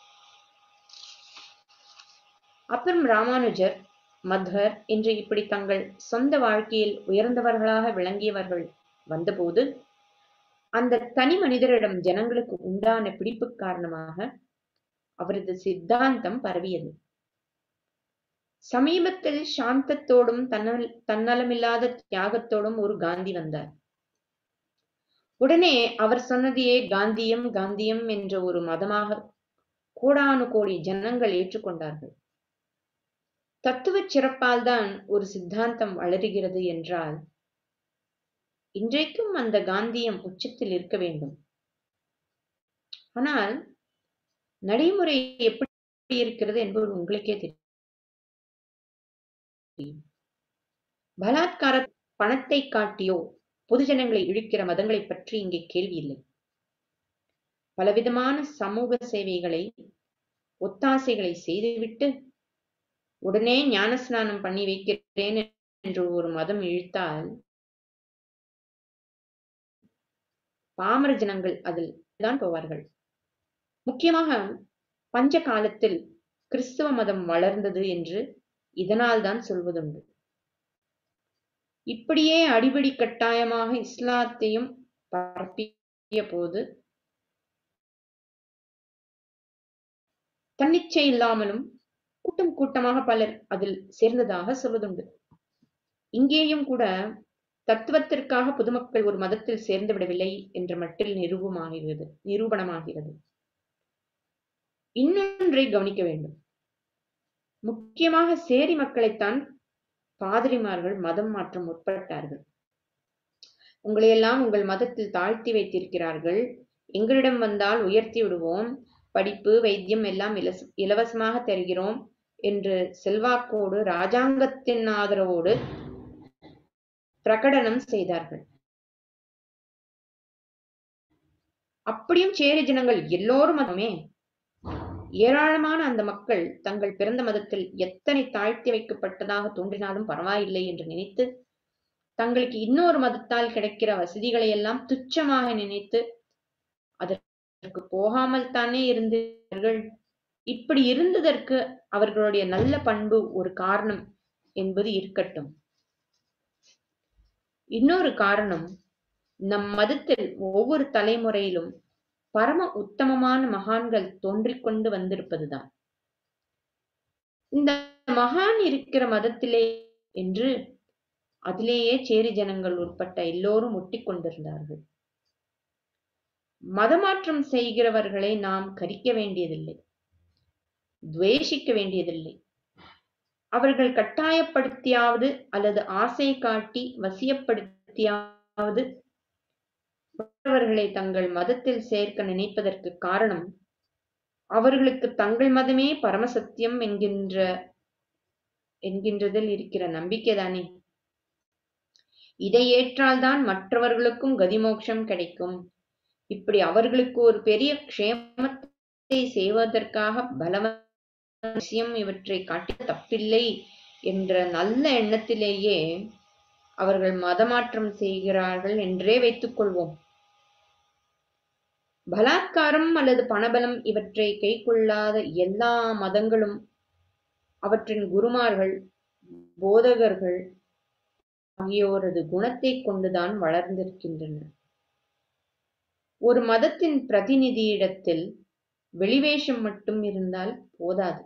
அப்புறம் ராமானுஜர் மத்வர் என்று இப்படி தங்கள் சொந்த வாழ்க்கையில் உயர்ந்தவர்களாக விளங்கியவர்கள் வந்தபோது அந்த தனி மனிதரிடம் ஜனங்களுக்கு உண்டான பிடிப்பு காரணமாக அவரது சித்தாந்தம் பரவியது சமீபத்தில் சாந்தத்தோடும் தன்னல் தன்னலமில்லாத தியாகத்தோடும் ஒரு காந்தி வந்தார் உடனே அவர் சொன்னதையே காந்தியம் காந்தியம் என்ற ஒரு மதமாக கோடானு கோடி ஜனங்கள் ஏற்றுக்கொண்டார்கள் தத்துவ சிறப்பால் தான் ஒரு சித்தாந்தம் வளருகிறது என்றால் இன்றைக்கும் அந்த காந்தியம் உச்சத்தில் இருக்க வேண்டும் ஆனால் நடைமுறை எப்படி இருக்கிறது என்பது உங்களுக்கே தெரியும் பலாத்கார பணத்தை காட்டியோ பொதுஜனங்களை இழுக்கிற மதங்களை பற்றி இங்கே கேள்வி இல்லை பலவிதமான சமூக சேவைகளை ஒத்தாசைகளை செய்துவிட்டு உடனே ஞானஸ்நானம் பண்ணி வைக்கிறேன் என்று ஒரு மதம் இழுத்தால் பாமர ஜனங்கள் அதில் தான் போவார்கள் முக்கியமாக பஞ்ச காலத்தில் கிறிஸ்துவ மதம் வளர்ந்தது என்று இதனால் தான் சொல்வதுண்டு இப்படியே அடிபடி கட்டாயமாக இஸ்லாத்தையும் பரப்பிய போது தன்னிச்சை இல்லாமலும் கூட்டம் கூட்டமாக பலர் அதில் சேர்ந்ததாக சொல்வதுண்டு இங்கேயும் கூட தத்துவத்திற்காக பொதுமக்கள் ஒரு மதத்தில் சேர்ந்து விடவில்லை என்ற மட்டில் நிரூபமாகிறது நிரூபணமாகிறது இன்னொன்றை கவனிக்க வேண்டும் முக்கியமாக சேரி மக்களைத்தான் பாதிரிமார்கள் மதம் மாற்றம் முற்பட்டார்கள் உங்களையெல்லாம் உங்கள் மதத்தில் தாழ்த்தி வைத்திருக்கிறார்கள் எங்களிடம் வந்தால் உயர்த்தி விடுவோம் படிப்பு வைத்தியம் எல்லாம் இலஸ் இலவசமாக தருகிறோம் என்று செல்வாக்கோடு ராஜாங்கத்தின் ஆதரவோடு பிரகடனம் செய்தார்கள் அப்படியும் சேரி ஜனங்கள் எல்லோரும் மதமே ஏராளமான அந்த மக்கள் தங்கள் பிறந்த மதத்தில் எத்தனை தாழ்த்தி வைக்கப்பட்டதாக தோன்றினாலும் பரவாயில்லை என்று நினைத்து தங்களுக்கு இன்னொரு மதத்தால் கிடைக்கிற வசதிகளை எல்லாம் துச்சமாக நினைத்து அதற்கு போகாமல் தானே இருந்தார்கள் இப்படி இருந்ததற்கு அவர்களுடைய நல்ல பண்பு ஒரு காரணம் என்பது இருக்கட்டும் இன்னொரு காரணம் நம் மதத்தில் ஒவ்வொரு தலைமுறையிலும் பரம உத்தமமான மகான்கள் தோன்றிக் கொண்டு வந்திருப்பதுதான் இந்த மகான் இருக்கிற மதத்திலே என்று அதிலேயே சேரி ஜனங்கள் உட்பட்ட எல்லோரும் ஒட்டிக் கொண்டிருந்தார்கள் மதமாற்றம் செய்கிறவர்களை நாம் கரிக்க வேண்டியதில்லை துவேஷிக்க வேண்டியதில்லை அவர்கள் கட்டாயப்படுத்தியாவது அல்லது ஆசை காட்டி வசியப்படுத்தியாவது மற்றவர்களை தங்கள் மதத்தில் சேர்க்க நினைப்பதற்கு காரணம் அவர்களுக்கு தங்கள் மதமே பரமசத்தியம் என்கின்ற என்கின்றதில் இருக்கிற நம்பிக்கைதானே இதை ஏற்றால்தான் மற்றவர்களுக்கும் கதிமோட்சம் கிடைக்கும் இப்படி அவர்களுக்கு ஒரு பெரிய க்ஷேமத்தை செய்வதற்காக பலவசியம் இவற்றை காட்டி தப்பில்லை என்ற நல்ல எண்ணத்திலேயே அவர்கள் மதமாற்றம் செய்கிறார்கள் என்றே வைத்துக் கொள்வோம் பலாத்காரம் அல்லது பணபலம் இவற்றை கைக்கொள்ளாத எல்லா மதங்களும் அவற்றின் குருமார்கள் போதகர்கள் ஆகியோரது குணத்தை கொண்டுதான் வளர்ந்திருக்கின்றன ஒரு மதத்தின் பிரதிநிதியிடத்தில் வெளிவேஷம் மட்டும் இருந்தால் போதாது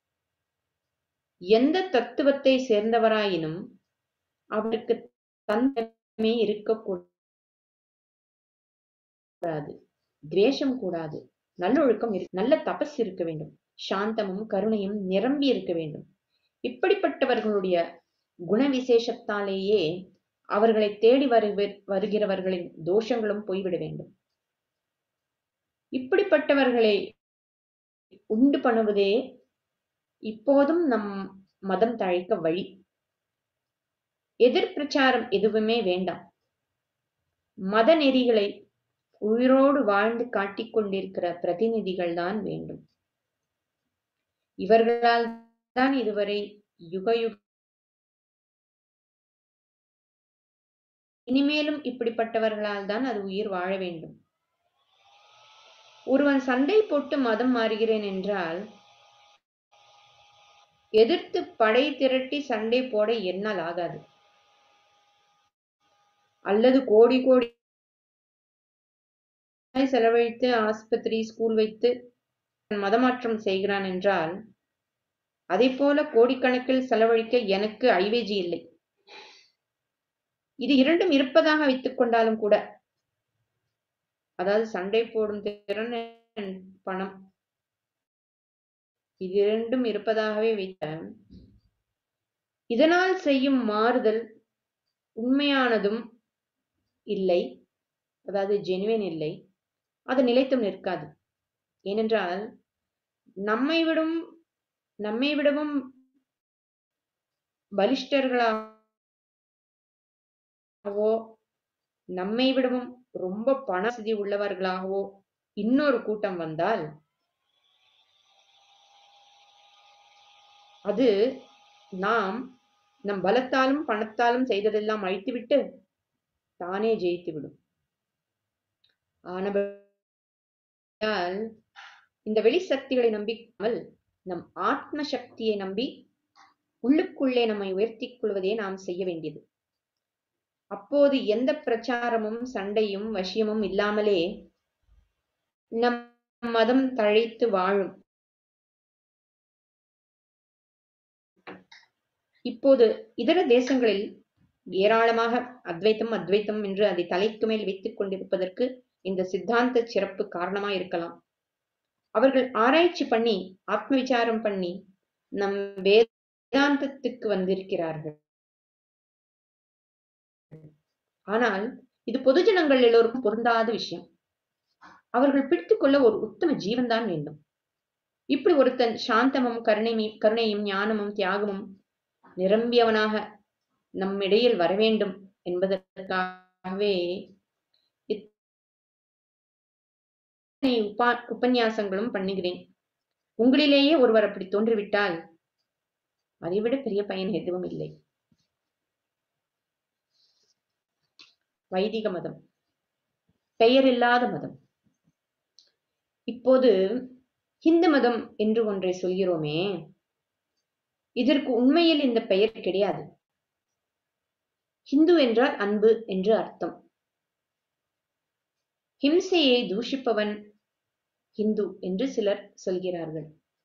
எந்த தத்துவத்தை சேர்ந்தவராயினும் அவருக்கு தந்தமே இருக்கக்கூடாது துவேஷம் கூடாது நல்லொழுக்கம் நல்ல தபஸ் இருக்க வேண்டும் சாந்தமும் கருணையும் நிரம்பி இருக்க வேண்டும் இப்படிப்பட்டவர்களுடைய குண விசேஷத்தாலேயே அவர்களை தேடி வரு வருகிறவர்களின் தோஷங்களும் போய்விட வேண்டும் இப்படிப்பட்டவர்களை உண்டு பண்ணுவதே இப்போதும் நம் மதம் தழைக்க வழி எதிர் பிரச்சாரம் எதுவுமே வேண்டாம் மத நெறிகளை உயிரோடு வாழ்ந்து காட்டிக் கொண்டிருக்கிற பிரதிநிதிகள் தான் வேண்டும் இவர்களால் தான் இதுவரை யுக யுக இனிமேலும் இப்படிப்பட்டவர்களால் தான் அது உயிர் வாழ வேண்டும் ஒருவன் சண்டை போட்டு மதம் மாறுகிறேன் என்றால் எதிர்த்து படை திரட்டி சண்டை போட என்னால் ஆகாது அல்லது கோடி கோடி செலவழித்து ஆஸ்பத்திரி ஸ்கூல் வைத்து மதமாற்றம் செய்கிறான் என்றால் அதை போல கோடிக்கணக்கில் செலவழிக்க எனக்கு ஐவேஜி இல்லை இது இரண்டும் இருப்பதாக வைத்துக் கொண்டாலும் கூட அதாவது சண்டை போடும் திறன் பணம் இது இரண்டும் இருப்பதாகவே வைத்த இதனால் செய்யும் மாறுதல் உண்மையானதும் இல்லை அதாவது ஜெனுவின் இல்லை அது நிலைத்தும் நிற்காது ஏனென்றால் நம்மை விடும் நம்மை விடவும் பலிஷ்டர்களாகவோ நம்மை விடவும் ரொம்ப பண வசதி உள்ளவர்களாகவோ இன்னொரு கூட்டம் வந்தால் அது நாம் நம் பலத்தாலும் பணத்தாலும் செய்ததெல்லாம் அழித்துவிட்டு தானே ஜெயித்து விடும் ஆனபடியால் இந்த வெளிசக்திகளை நம்பிக்காமல் நம் ஆத்ம சக்தியை நம்பி உள்ளுக்குள்ளே நம்மை உயர்த்திக் கொள்வதே நாம் செய்ய வேண்டியது அப்போது எந்த பிரச்சாரமும் சண்டையும் வசியமும் இல்லாமலே நம் மதம் தழைத்து வாழும் இப்போது இதர தேசங்களில் ஏராளமாக அத்வைத்தம் அத்வைத்தம் என்று அதை தலைக்கு மேல் வைத்துக் கொண்டிருப்பதற்கு இந்த சித்தாந்த சிறப்பு காரணமா இருக்கலாம் அவர்கள் ஆராய்ச்சி பண்ணி ஆத்ம விசாரம் பண்ணி நம் வேதாந்தத்துக்கு வந்திருக்கிறார்கள் ஆனால் இது பொதுஜனங்கள் எல்லோருக்கும் பொருந்தாத விஷயம் அவர்கள் பிடித்துக்கொள்ள ஒரு உத்தம ஜீவன் தான் வேண்டும் இப்படி ஒருத்தன் சாந்தமும் கருணையும் கருணையும் ஞானமும் தியாகமும் நிரம்பியவனாக நம்மிடையில் வரவேண்டும் என்பதற்காகவே உபா உபன்யாசங்களும் பண்ணுகிறேன் உங்களிலேயே ஒருவர் அப்படி தோன்றிவிட்டால் அதைவிட பெரிய பயன் எதுவும் இல்லை வைதிக மதம் பெயரில்லாத மதம் இப்போது ஹிந்து மதம் என்று ஒன்றை சொல்கிறோமே இதற்கு உண்மையில் இந்த பெயர் கிடையாது ஹிந்து என்றால் அன்பு என்று அர்த்தம் ஹிம்சையை தூஷிப்பவன் ஹிந்து என்று சிலர் சொல்கிறார்கள்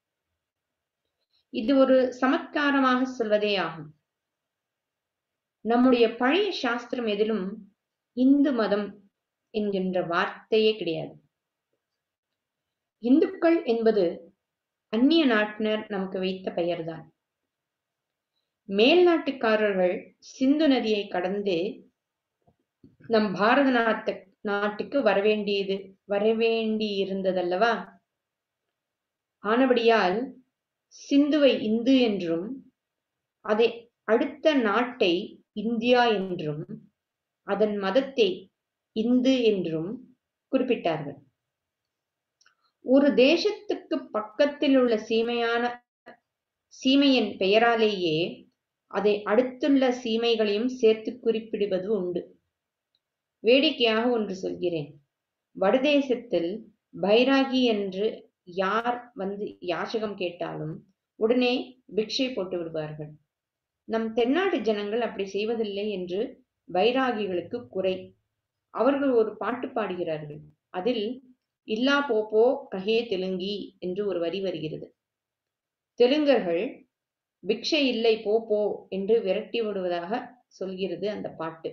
இது ஒரு சமத்காரமாக சொல்வதே ஆகும் நம்முடைய பழைய சாஸ்திரம் எதிலும் இந்து மதம் என்கின்ற வார்த்தையே கிடையாது இந்துக்கள் என்பது அந்நிய நாட்டினர் நமக்கு வைத்த பெயர்தான் மேல் நாட்டுக்காரர்கள் சிந்து நதியை கடந்து நம் பாரத நாட்டு நாட்டுக்கு வரவேண்டியது வரவேண்டி இருந்ததல்லவா ஆனபடியால் சிந்துவை இந்து என்றும் அதை அடுத்த நாட்டை இந்தியா என்றும் அதன் மதத்தை இந்து என்றும் குறிப்பிட்டார்கள் ஒரு தேசத்துக்கு பக்கத்தில் உள்ள சீமையான சீமையின் பெயராலேயே அதை அடுத்துள்ள சீமைகளையும் சேர்த்து குறிப்பிடுவது உண்டு வேடிக்கையாக ஒன்று சொல்கிறேன் வடதேசத்தில் பைராகி என்று யார் வந்து யாசகம் கேட்டாலும் உடனே பிக்ஷை போட்டு விடுவார்கள் நம் தென்னாட்டு ஜனங்கள் அப்படி செய்வதில்லை என்று பைராகிகளுக்கு குறை அவர்கள் ஒரு பாட்டு பாடுகிறார்கள் அதில் இல்லா போப்போ கஹே தெலுங்கி என்று ஒரு வரி வருகிறது தெலுங்கர்கள் பிக்ஷை இல்லை போ போ என்று விரட்டி விடுவதாக சொல்கிறது அந்த பாட்டு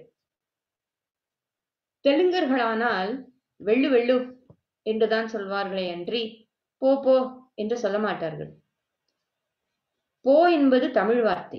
தெலுங்கர்களானால் வெள்ளு வெள்ளு என்றுதான் சொல்வார்களே அன்றி போ போ என்று சொல்ல மாட்டார்கள் போ என்பது தமிழ் வார்த்தை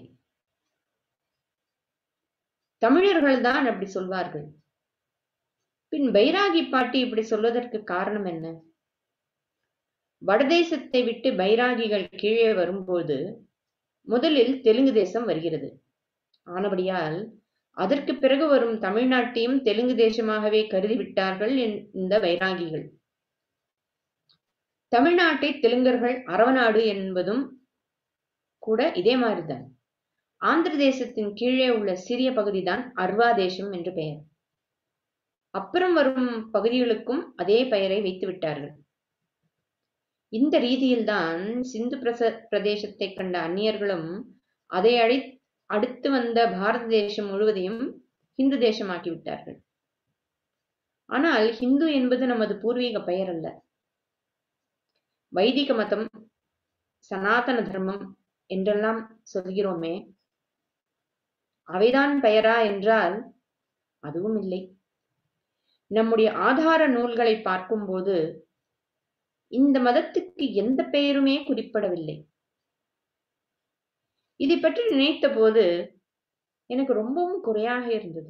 தமிழர்கள் தான் அப்படி சொல்வார்கள் பின் பைராகி பாட்டி இப்படி சொல்வதற்கு காரணம் என்ன வடதேசத்தை விட்டு பைராகிகள் கீழே வரும்போது முதலில் தெலுங்கு தேசம் வருகிறது ஆனபடியால் அதற்கு பிறகு வரும் தமிழ்நாட்டையும் தெலுங்கு தேசமாகவே கருதிவிட்டார்கள் இந்த வைராகிகள் தமிழ்நாட்டை தெலுங்கர்கள் அரவநாடு என்பதும் கூட இதே மாதிரிதான் ஆந்திர தேசத்தின் கீழே உள்ள சிறிய பகுதிதான் அர்வா தேசம் என்று பெயர் அப்புறம் வரும் பகுதிகளுக்கும் அதே பெயரை வைத்து விட்டார்கள் இந்த ரீதியில்தான் சிந்து பிரச பிரதேசத்தை கண்ட அந்நியர்களும் அதை அழி அடுத்து வந்த பாரத தேசம் முழுவதையும் ஹிந்து தேசமாக்கி விட்டார்கள் ஆனால் ஹிந்து என்பது நமது பூர்வீக பெயர் அல்ல வைதிக மதம் சனாதன தர்மம் என்றெல்லாம் சொல்கிறோமே அவைதான் பெயரா என்றால் அதுவும் இல்லை நம்முடைய ஆதார நூல்களை பார்க்கும்போது இந்த மதத்துக்கு எந்த பெயருமே குறிப்பிடவில்லை இதை பற்றி நினைத்த போது எனக்கு ரொம்பவும் குறையாக இருந்தது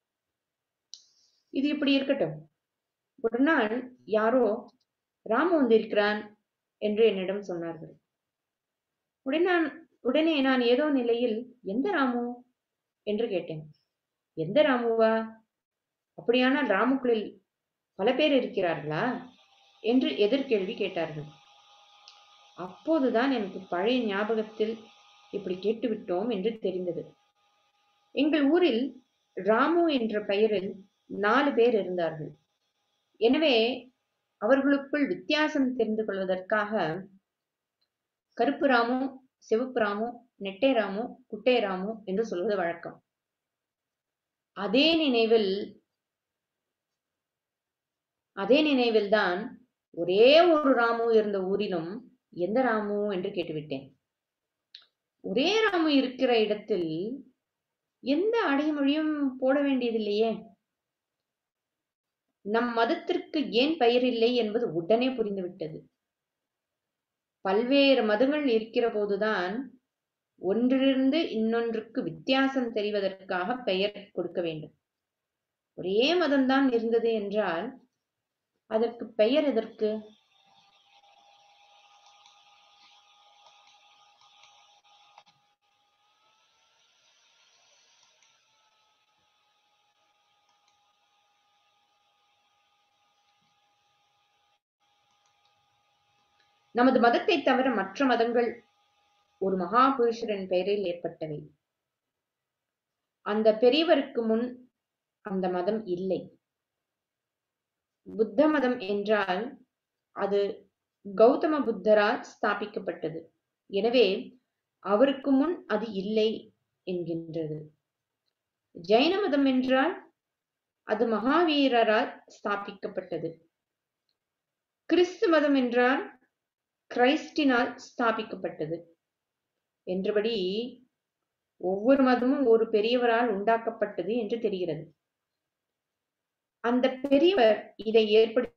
இது இப்படி இருக்கட்டும் ஒரு நாள் யாரோ ராமு வந்திருக்கிறான் என்று என்னிடம் சொன்னார்கள் உடனே நான் உடனே நான் ஏதோ நிலையில் எந்த ராமு என்று கேட்டேன் எந்த ராமுவா அப்படியானால் ராமுக்களில் பல பேர் இருக்கிறார்களா என்று எதிர்கேள்வி கேட்டார்கள் அப்போதுதான் எனக்கு பழைய ஞாபகத்தில் இப்படி கேட்டுவிட்டோம் என்று தெரிந்தது எங்கள் ஊரில் ராமு என்ற பெயரில் நாலு பேர் இருந்தார்கள் எனவே அவர்களுக்குள் வித்தியாசம் தெரிந்து கொள்வதற்காக கருப்பு ராமு சிவப்பு ராமு நெட்டை ராமு குட்டை ராமு என்று சொல்வது வழக்கம் அதே நினைவில் அதே நினைவில்தான் ஒரே ஒரு ராமு இருந்த ஊரிலும் எந்த ராமு என்று கேட்டுவிட்டேன் ஒரே ராமு இருக்கிற இடத்தில் எந்த அடைமொழியும் போட வேண்டியதில்லையே நம் மதத்திற்கு ஏன் பெயர் இல்லை என்பது உடனே புரிந்துவிட்டது பல்வேறு மதங்கள் இருக்கிற போதுதான் ஒன்றிலிருந்து இன்னொன்றுக்கு வித்தியாசம் தெரிவதற்காக பெயர் கொடுக்க வேண்டும் ஒரே மதம்தான் இருந்தது என்றால் அதற்கு பெயர் எதற்கு நமது மதத்தை தவிர மற்ற மதங்கள் ஒரு மகா புருஷரின் பெயரில் ஏற்பட்டவை அந்த பெரியவருக்கு முன் அந்த மதம் இல்லை புத்த மதம் என்றால் அது கௌதம புத்தரால் ஸ்தாபிக்கப்பட்டது எனவே அவருக்கு முன் அது இல்லை என்கின்றது ஜைன மதம் என்றால் அது மகாவீரரால் ஸ்தாபிக்கப்பட்டது கிறிஸ்து மதம் என்றால் கிரைஸ்டினால் ஸ்தாபிக்கப்பட்டது என்றபடி ஒவ்வொரு மதமும் ஒரு பெரியவரால் உண்டாக்கப்பட்டது என்று தெரிகிறது அந்த பெரியவர் இதை ஏற்படுத்தி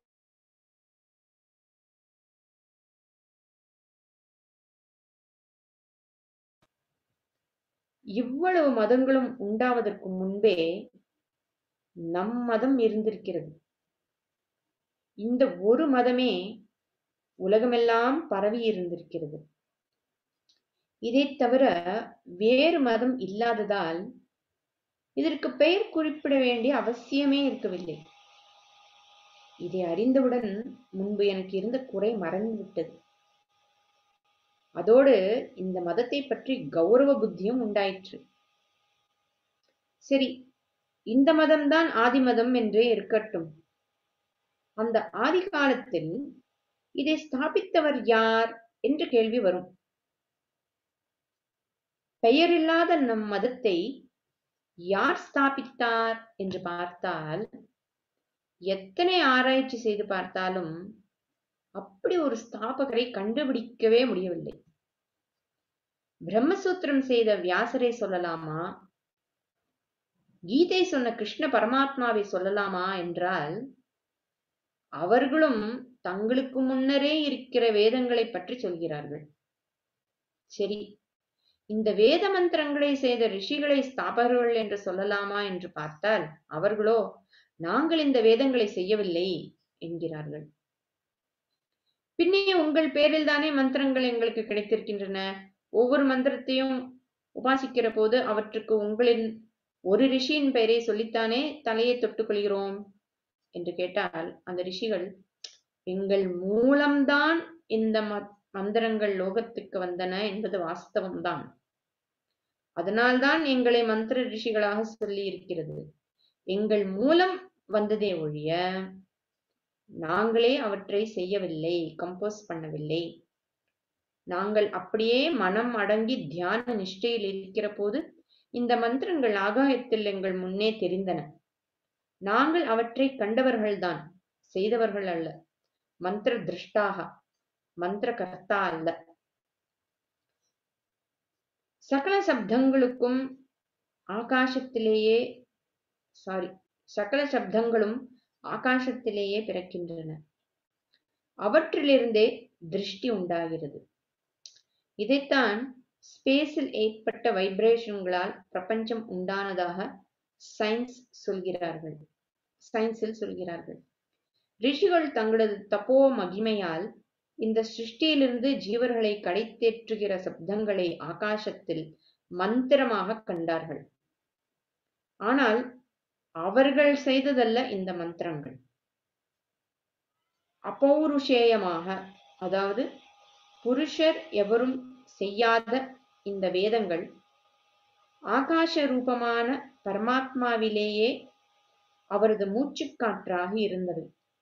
இவ்வளவு மதங்களும் உண்டாவதற்கு முன்பே நம் மதம் இருந்திருக்கிறது இந்த ஒரு மதமே உலகமெல்லாம் பரவி இருந்திருக்கிறது இதை தவிர வேறு மதம் இல்லாததால் இதற்கு பெயர் குறிப்பிட வேண்டிய அவசியமே இருக்கவில்லை இதை அறிந்தவுடன் முன்பு எனக்கு இருந்த குறை மறந்துவிட்டது அதோடு இந்த மதத்தை பற்றி கௌரவ புத்தியும் உண்டாயிற்று சரி இந்த மதம்தான் ஆதி மதம் என்றே இருக்கட்டும் அந்த ஆதி காலத்தில் இதை ஸ்தாபித்தவர் யார் என்ற கேள்வி வரும் பெயரில்லாத நம் மதத்தை யார் ஸ்தாபித்தார் என்று பார்த்தால் எத்தனை ஆராய்ச்சி செய்து பார்த்தாலும் அப்படி ஒரு ஸ்தாபகரை கண்டுபிடிக்கவே முடியவில்லை பிரம்மசூத்திரம் செய்த வியாசரை சொல்லலாமா கீதை சொன்ன கிருஷ்ண பரமாத்மாவை சொல்லலாமா என்றால் அவர்களும் தங்களுக்கு முன்னரே இருக்கிற வேதங்களை பற்றி சொல்கிறார்கள் சரி இந்த வேத மந்திரங்களை செய்த ரிஷிகளை ஸ்தாபகர்கள் என்று சொல்லலாமா என்று பார்த்தால் அவர்களோ நாங்கள் இந்த வேதங்களை செய்யவில்லை என்கிறார்கள் பின்னே உங்கள் பேரில் தானே மந்திரங்கள் எங்களுக்கு கிடைத்திருக்கின்றன ஒவ்வொரு மந்திரத்தையும் உபாசிக்கிற போது அவற்றுக்கு உங்களின் ஒரு ரிஷியின் பெயரை சொல்லித்தானே தலையை தொட்டுக் கொள்கிறோம் என்று கேட்டால் அந்த ரிஷிகள் எங்கள் மூலம்தான் இந்த மந்திரங்கள் லோகத்துக்கு வந்தன என்பது வாஸ்தவம்தான் அதனால்தான் எங்களை மந்திர ரிஷிகளாக சொல்லி இருக்கிறது எங்கள் மூலம் வந்ததே ஒழிய நாங்களே அவற்றை செய்யவில்லை கம்போஸ் பண்ணவில்லை நாங்கள் அப்படியே மனம் அடங்கி தியான நிஷ்டையில் இருக்கிற போது இந்த மந்திரங்கள் ஆகாயத்தில் எங்கள் முன்னே தெரிந்தன நாங்கள் அவற்றை கண்டவர்கள்தான் செய்தவர்கள் அல்ல மந்திர திருஷ்டாக மந்திர கர்த்தா அல்ல சகல சப்தங்களுக்கும் ஆகாசத்திலேயே சாரி சகல சப்தங்களும் ஆகாசத்திலேயே பிறக்கின்றன அவற்றிலிருந்தே திருஷ்டி உண்டாகிறது இதைத்தான் ஸ்பேஸில் ஏற்பட்ட வைப்ரேஷன்களால் பிரபஞ்சம் உண்டானதாக சயின்ஸ் சொல்கிறார்கள் சயின்ஸில் சொல்கிறார்கள் ரிஷிகள் தங்களது தப்போ மகிமையால் இந்த சிருஷ்டியிலிருந்து ஜீவர்களை கடைத்தேற்றுகிற சப்தங்களை ஆகாசத்தில் மந்திரமாக கண்டார்கள் ஆனால் அவர்கள் செய்ததல்ல இந்த மந்திரங்கள் அப்பௌருஷேயமாக அதாவது புருஷர் எவரும் செய்யாத இந்த வேதங்கள் ஆகாச ரூபமான பரமாத்மாவிலேயே அவரது மூச்சுக்காற்றாக இருந்தவை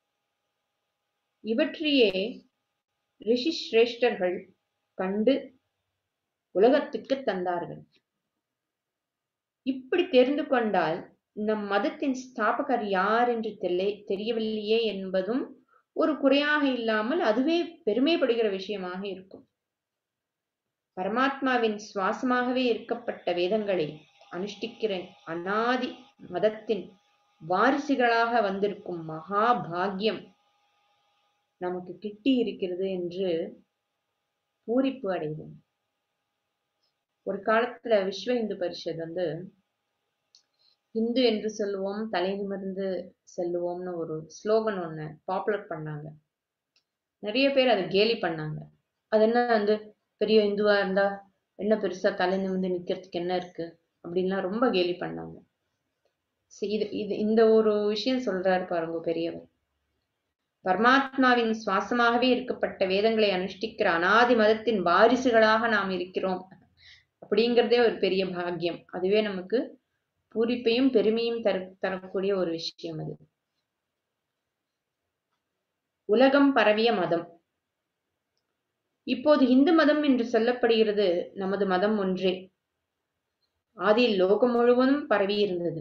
இவற்றையே ரிஷி சிரேஷ்டர்கள் கண்டு உலகத்துக்கு தந்தார்கள் இப்படி தெரிந்து கொண்டால் நம் மதத்தின் ஸ்தாபகர் யார் என்று தெரியவில்லையே என்பதும் ஒரு குறையாக இல்லாமல் அதுவே பெருமைப்படுகிற விஷயமாக இருக்கும் பரமாத்மாவின் சுவாசமாகவே இருக்கப்பட்ட வேதங்களை அனுஷ்டிக்கிற அனாதி மதத்தின் வாரிசுகளாக வந்திருக்கும் மகா பாக்கியம் நமக்கு கிட்டி இருக்கிறது என்று பூரிப்பு அடைவோம் ஒரு காலத்துல விஸ்வ இந்து பரிஷத் வந்து இந்து என்று சொல்லுவோம் தலை நிமிர்ந்து செல்லுவோம்னு ஒரு ஸ்லோகன் ஒண்ணு பாப்புலர் பண்ணாங்க நிறைய பேர் அதை கேலி பண்ணாங்க அது என்ன வந்து பெரிய இந்துவா இருந்தா என்ன பெருசா தலை நிமிர்ந்து நிக்கிறதுக்கு என்ன இருக்கு அப்படின்லாம் ரொம்ப கேலி பண்ணாங்க இது இது இந்த ஒரு விஷயம் சொல்றாரு பாருங்க பெரியவர் பரமாத்மாவின் சுவாசமாகவே இருக்கப்பட்ட வேதங்களை அனுஷ்டிக்கிற அனாதி மதத்தின் வாரிசுகளாக நாம் இருக்கிறோம் அப்படிங்கிறதே ஒரு பெரிய பாக்கியம் அதுவே நமக்கு பூரிப்பையும் பெருமையும் தர தரக்கூடிய ஒரு விஷயம் அது உலகம் பரவிய மதம் இப்போது இந்து மதம் என்று சொல்லப்படுகிறது நமது மதம் ஒன்றே ஆதியில் லோகம் முழுவதும் பரவி இருந்தது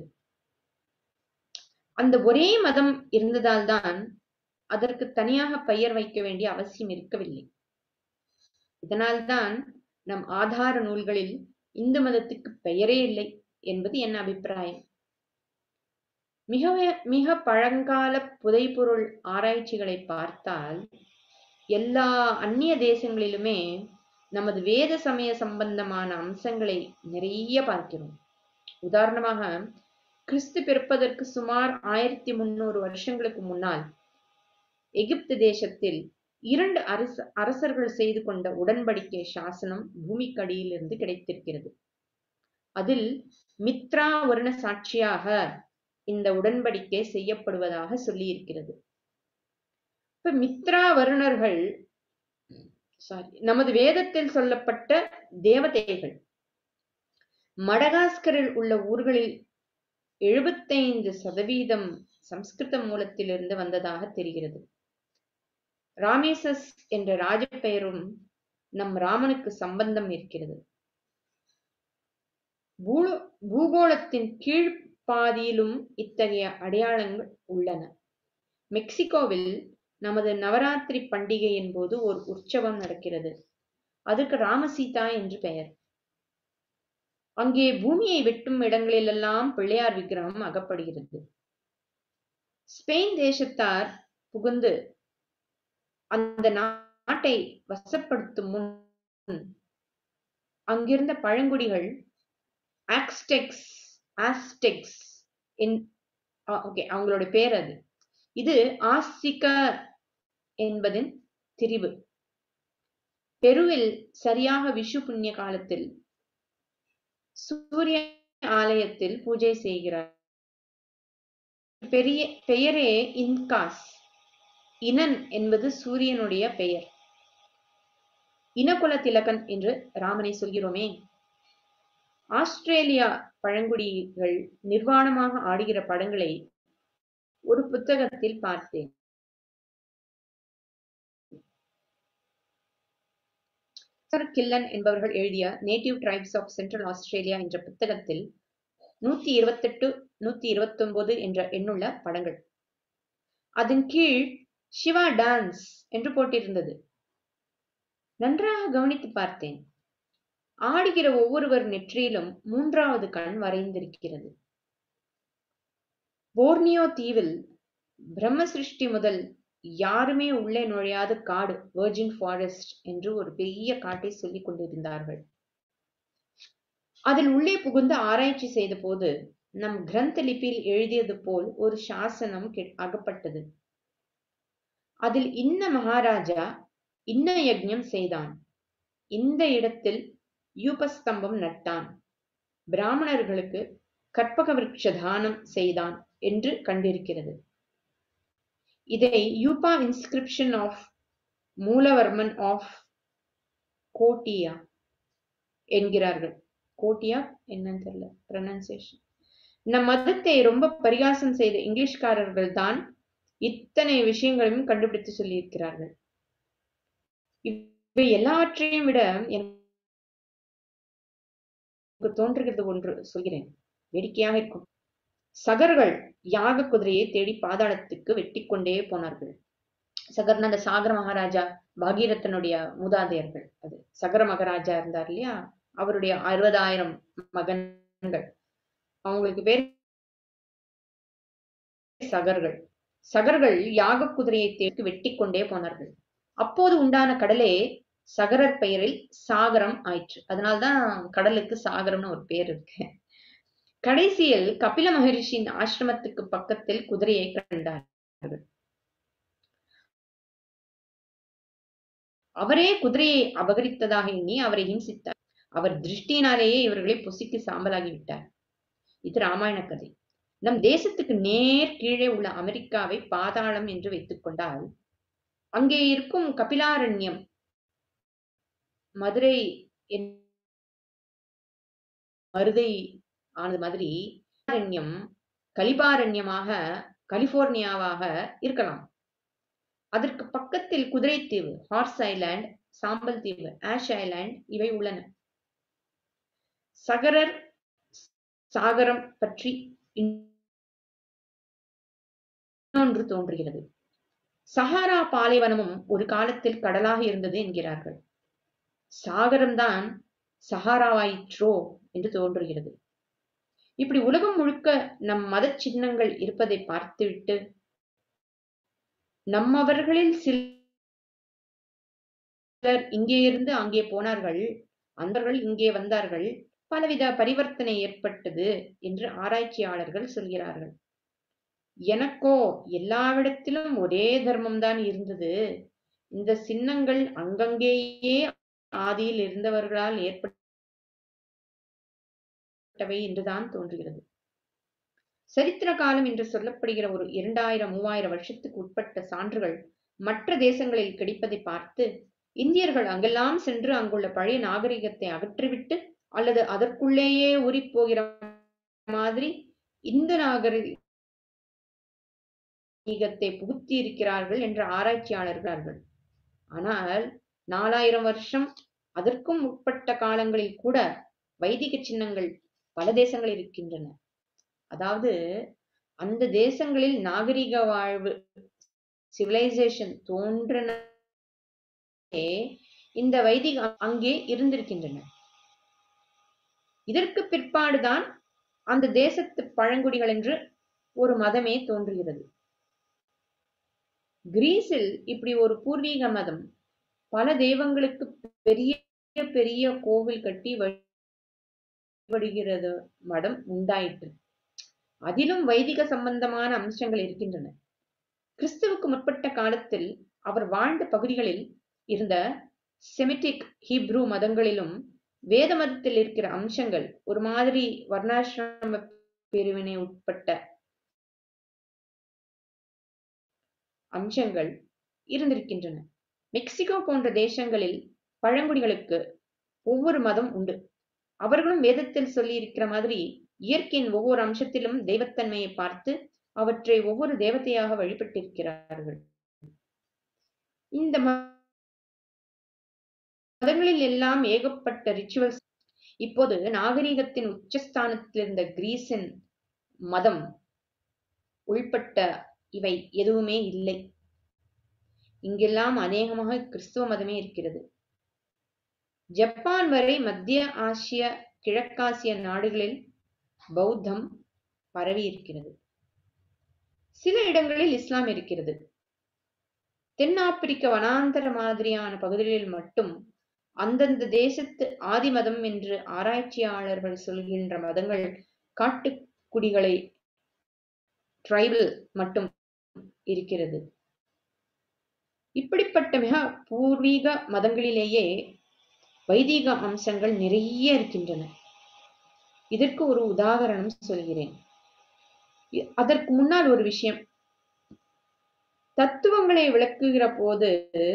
அந்த ஒரே மதம் இருந்ததால்தான் அதற்கு தனியாக பெயர் வைக்க வேண்டிய அவசியம் இருக்கவில்லை இதனால்தான் நம் ஆதார நூல்களில் இந்து மதத்துக்கு பெயரே இல்லை என்பது என் அபிப்பிராயம் மிக மிக பழங்கால புதைபொருள் ஆராய்ச்சிகளை பார்த்தால் எல்லா அந்நிய தேசங்களிலுமே நமது வேத சமய சம்பந்தமான அம்சங்களை நிறைய பார்க்கிறோம் உதாரணமாக கிறிஸ்து பிறப்பதற்கு சுமார் ஆயிரத்தி முன்னூறு வருஷங்களுக்கு முன்னால் எகிப்து தேசத்தில் இரண்டு அரச அரசர்கள் செய்து கொண்ட உடன்படிக்கை சாசனம் பூமிக்கடியில் இருந்து கிடைத்திருக்கிறது அதில் மித்ரா வருண சாட்சியாக இந்த உடன்படிக்கை செய்யப்படுவதாக சொல்லியிருக்கிறது இப்ப மித்ரா வருணர்கள் சாரி நமது வேதத்தில் சொல்லப்பட்ட தேவதைகள் மடகாஸ்கரில் உள்ள ஊர்களில் எழுபத்தைந்து சதவீதம் சம்ஸ்கிருத மூலத்திலிருந்து வந்ததாக தெரிகிறது ராமேசஸ் என்ற ராஜபெயரும் நம் ராமனுக்கு சம்பந்தம் இருக்கிறது பூலோ- பூகோளத்தின் கீழ்ப்பாதியிலும் இத்தகைய அடையாளங்கள் உள்ளன மெக்சிகோவில் நமது நவராத்திரி பண்டிகையின் போது ஒரு உற்சவம் நடக்கிறது அதுக்கு ராமசீதா என்று பெயர் அங்கே பூமியை வெட்டும் இடங்களிலெல்லாம் பிள்ளையார் விக்கிரகம் அகப்படுகிறது ஸ்பெயின் தேசத்தார் புகுந்து அந்த நாட்டை வசப்படுத்தும் முன் அங்கிருந்த பழங்குடிகள் ஆக்ஸ்டெக்ஸ் ஆஸ்டெக்ஸ் ஓகே அவங்களோட பேர் அது இது ஆஸ்திக என்பதின் திரிவு பெருவில் சரியாக விஷு புண்ணிய காலத்தில் சூரிய ஆலயத்தில் பூஜை செய்கிறார் பெரிய பெயரே இன்காஸ் இனன் என்பது சூரியனுடைய பெயர் இனகுல திலகன் என்று ராமனை சொல்கிறோமே ஆஸ்திரேலியா பழங்குடிகள் நிர்வாணமாக ஆடுகிற படங்களை ஒரு புத்தகத்தில் பார்த்தேன் சர் கில்லன் என்பவர்கள் எழுதிய நேட்டிவ் டிரைப்ஸ் ஆஃப் சென்ட்ரல் ஆஸ்திரேலியா என்ற புத்தகத்தில் நூத்தி இருபத்தெட்டு நூத்தி இருபத்தொன்பது என்ற எண்ணுள்ள படங்கள் அதன் கீழ் சிவா டான்ஸ் என்று போட்டிருந்தது நன்றாக கவனித்து பார்த்தேன் ஆடுகிற ஒவ்வொருவர் நெற்றியிலும் மூன்றாவது கண் வரைந்திருக்கிறது போர்னியோ தீவில் பிரம்ம சிருஷ்டி முதல் யாருமே உள்ளே நுழையாத காடு வெர்ஜின் ஃபாரஸ்ட் என்று ஒரு பெரிய காட்டை சொல்லிக் கொண்டிருந்தார்கள் அதில் உள்ளே புகுந்து ஆராய்ச்சி செய்த போது நம் கிரந்த லிபியில் எழுதியது போல் ஒரு சாசனம் கெ- அகப்பட்டது அதில் இன்ன மகாராஜா இன்ன யஜ்ஞம் செய்தான் இந்த இடத்தில் யூபஸ்தம்பம் நட்டான் பிராமணர்களுக்கு கற்பக விருட்ச தானம் செய்தான் என்று கண்டிருக்கிறது இதை yupa inscription of Mulavarman of கோட்டியா என்கிறார்கள் கோட்டியா என்னன்னு தெரியல ப்ரொனன்சியேஷன் நம் மதத்தை ரொம்ப பரிகாசம் செய்த இங்கிலீஷ்காரர்கள் தான் இத்தனை விஷயங்களையும் கண்டுபிடித்து சொல்லியிருக்கிறார்கள் இவை எல்லாவற்றையும் விட எனக்கு தோன்றுகிறது ஒன்று சொல்கிறேன் வேடிக்கையாக இருக்கும் சகர்கள் யாக குதிரையை தேடி பாதாளத்துக்கு வெட்டி கொண்டே போனார்கள் சகர்னா அந்த சாகர மகாராஜா பாகீரதனுடைய மூதாதையர்கள் அது சகர மகாராஜா இருந்தார் இல்லையா அவருடைய அறுபதாயிரம் மகன்கள் அவங்களுக்கு பேர் சகர்கள் சகர்கள் யாக குதிரையை தேடி வெட்டி கொண்டே போனார்கள் அப்போது உண்டான கடலே சகரர் பெயரில் சாகரம் ஆயிற்று அதனால்தான் கடலுக்கு சாகரம்னு ஒரு பேர் இருக்கு கடைசியில் கபில மகரிஷியின் ஆசிரமத்துக்கு பக்கத்தில் குதிரையை கண்டார்கள் அவரே குதிரையை அபகரித்ததாக எண்ணி அவரை ஹிம்சித்தார் அவர் திருஷ்டியினாலேயே இவர்களை பொசுக்கி சாம்பலாகி விட்டார் இது ராமாயண கதை நம் தேசத்துக்கு நேர் கீழே உள்ள அமெரிக்காவை பாதாளம் என்று வைத்துக் கொண்டால் அங்கே இருக்கும் கபிலாரண்யம் மதுரை என்- மருதை ஆனது மாதிரி அரண்யம் கலிபாரண்யமாக கலிபோர்னியாவாக இருக்கலாம் அதற்கு பக்கத்தில் குதிரைத்தீவு ஹார்ஸ் ஐலாண்ட் சாம்பல் தீவு ஆஷ் ஐலாண்ட் இவை உள்ளன சகரர் சாகரம் பற்றி இன்னொன்று தோன்றுகிறது சஹாரா பாலைவனமும் ஒரு காலத்தில் கடலாக இருந்தது என்கிறார்கள் சாகரம்தான் சஹாராவாயிற்றோ என்று தோன்றுகிறது இப்படி உலகம் முழுக்க நம் மத சின்னங்கள் இருப்பதை பார்த்துவிட்டு நம்மவர்களில் சிலர் இங்கே இருந்து அங்கே போனார்கள் அந்தர்கள் இங்கே வந்தார்கள் பலவித பரிவர்த்தனை ஏற்பட்டது என்று ஆராய்ச்சியாளர்கள் சொல்கிறார்கள் எனக்கோ எல்லாவிடத்திலும் ஒரே தர்மம்தான் இருந்தது இந்த சின்னங்கள் அங்கங்கேயே ஆதியில் இருந்தவர்களால் ஏற்பட்ட ஏற்பட்டவை என்றுதான் தோன்றுகிறது சரித்திர காலம் என்று சொல்லப்படுகிற ஒரு இரண்டாயிரம் மூவாயிரம் வருஷத்துக்கு உட்பட்ட சான்றுகள் மற்ற தேசங்களில் கிடைப்பதை பார்த்து இந்தியர்கள் அங்கெல்லாம் சென்று அங்குள்ள பழைய நாகரிகத்தை அகற்றிவிட்டு அல்லது அதற்குள்ளேயே ஊறிப்போகிற மாதிரி இந்த நாகரிகத்தை புகுத்தி இருக்கிறார்கள் என்ற ஆராய்ச்சியாளர்கள் ஆனால் நாலாயிரம் வருஷம் அதற்கும் உட்பட்ட காலங்களில் கூட வைதிக சின்னங்கள் பல தேசங்களில் இருக்கின்றன அதாவது அந்த தேசங்களில் நாகரிக வாழ்வு சிவிலைசேஷன் தோன்றின இந்த வைதிக அங்கே இருந்திருக்கின்றன இதற்கு பிற்பாடுதான் அந்த தேசத்து பழங்குடிகள் என்று ஒரு மதமே தோன்றுகிறது கிரீஸில் இப்படி ஒரு பூர்வீக மதம் பல தெய்வங்களுக்கு பெரிய பெரிய கோவில் கட்டி வழிபடுகிறது மடம் உண்டாயிற்று அதிலும் வைதிக சம்பந்தமான அம்சங்கள் இருக்கின்றன கிறிஸ்துவுக்கு முற்பட்ட காலத்தில் அவர் வாழ்ந்த பகுதிகளில் இருந்த செமிட்டிக் ஹீப்ரூ மதங்களிலும் வேத மதத்தில் இருக்கிற அம்சங்கள் ஒரு மாதிரி வர்ணாசிரம பிரிவினை உட்பட்ட அம்சங்கள் இருந்திருக்கின்றன மெக்சிகோ போன்ற தேசங்களில் பழங்குடிகளுக்கு ஒவ்வொரு மதம் உண்டு அவர்களும் வேதத்தில் சொல்லி இருக்கிற மாதிரி இயற்கையின் ஒவ்வொரு அம்சத்திலும் தெய்வத்தன்மையை பார்த்து அவற்றை ஒவ்வொரு தேவதையாக வழிபட்டிருக்கிறார்கள் இந்த மதங்களில் எல்லாம் ஏகப்பட்ட ரிச்சுவல்ஸ் இப்போது நாகரீகத்தின் உச்சஸ்தானத்தில் இருந்த கிரீஸின் மதம் உள்பட்ட இவை எதுவுமே இல்லை இங்கெல்லாம் அநேகமாக கிறிஸ்துவ மதமே இருக்கிறது ஜப்பான் வரை மத்திய ஆசிய கிழக்காசிய நாடுகளில் பௌத்தம் பரவி இருக்கிறது சில இடங்களில் இஸ்லாம் இருக்கிறது தென்னாப்பிரிக்க வனாந்தர மாதிரியான பகுதிகளில் மட்டும் அந்தந்த தேசத்து ஆதி மதம் என்று ஆராய்ச்சியாளர்கள் சொல்கின்ற மதங்கள் காட்டுக்குடிகளை டிரைபல் மட்டும் இருக்கிறது இப்படிப்பட்ட மிக பூர்வீக மதங்களிலேயே வைதீக அம்சங்கள் நிறைய இருக்கின்றன இதற்கு ஒரு உதாகரணம் சொல்கிறேன் அதற்கு முன்னால் ஒரு விஷயம் தத்துவங்களை விளக்குகிற போது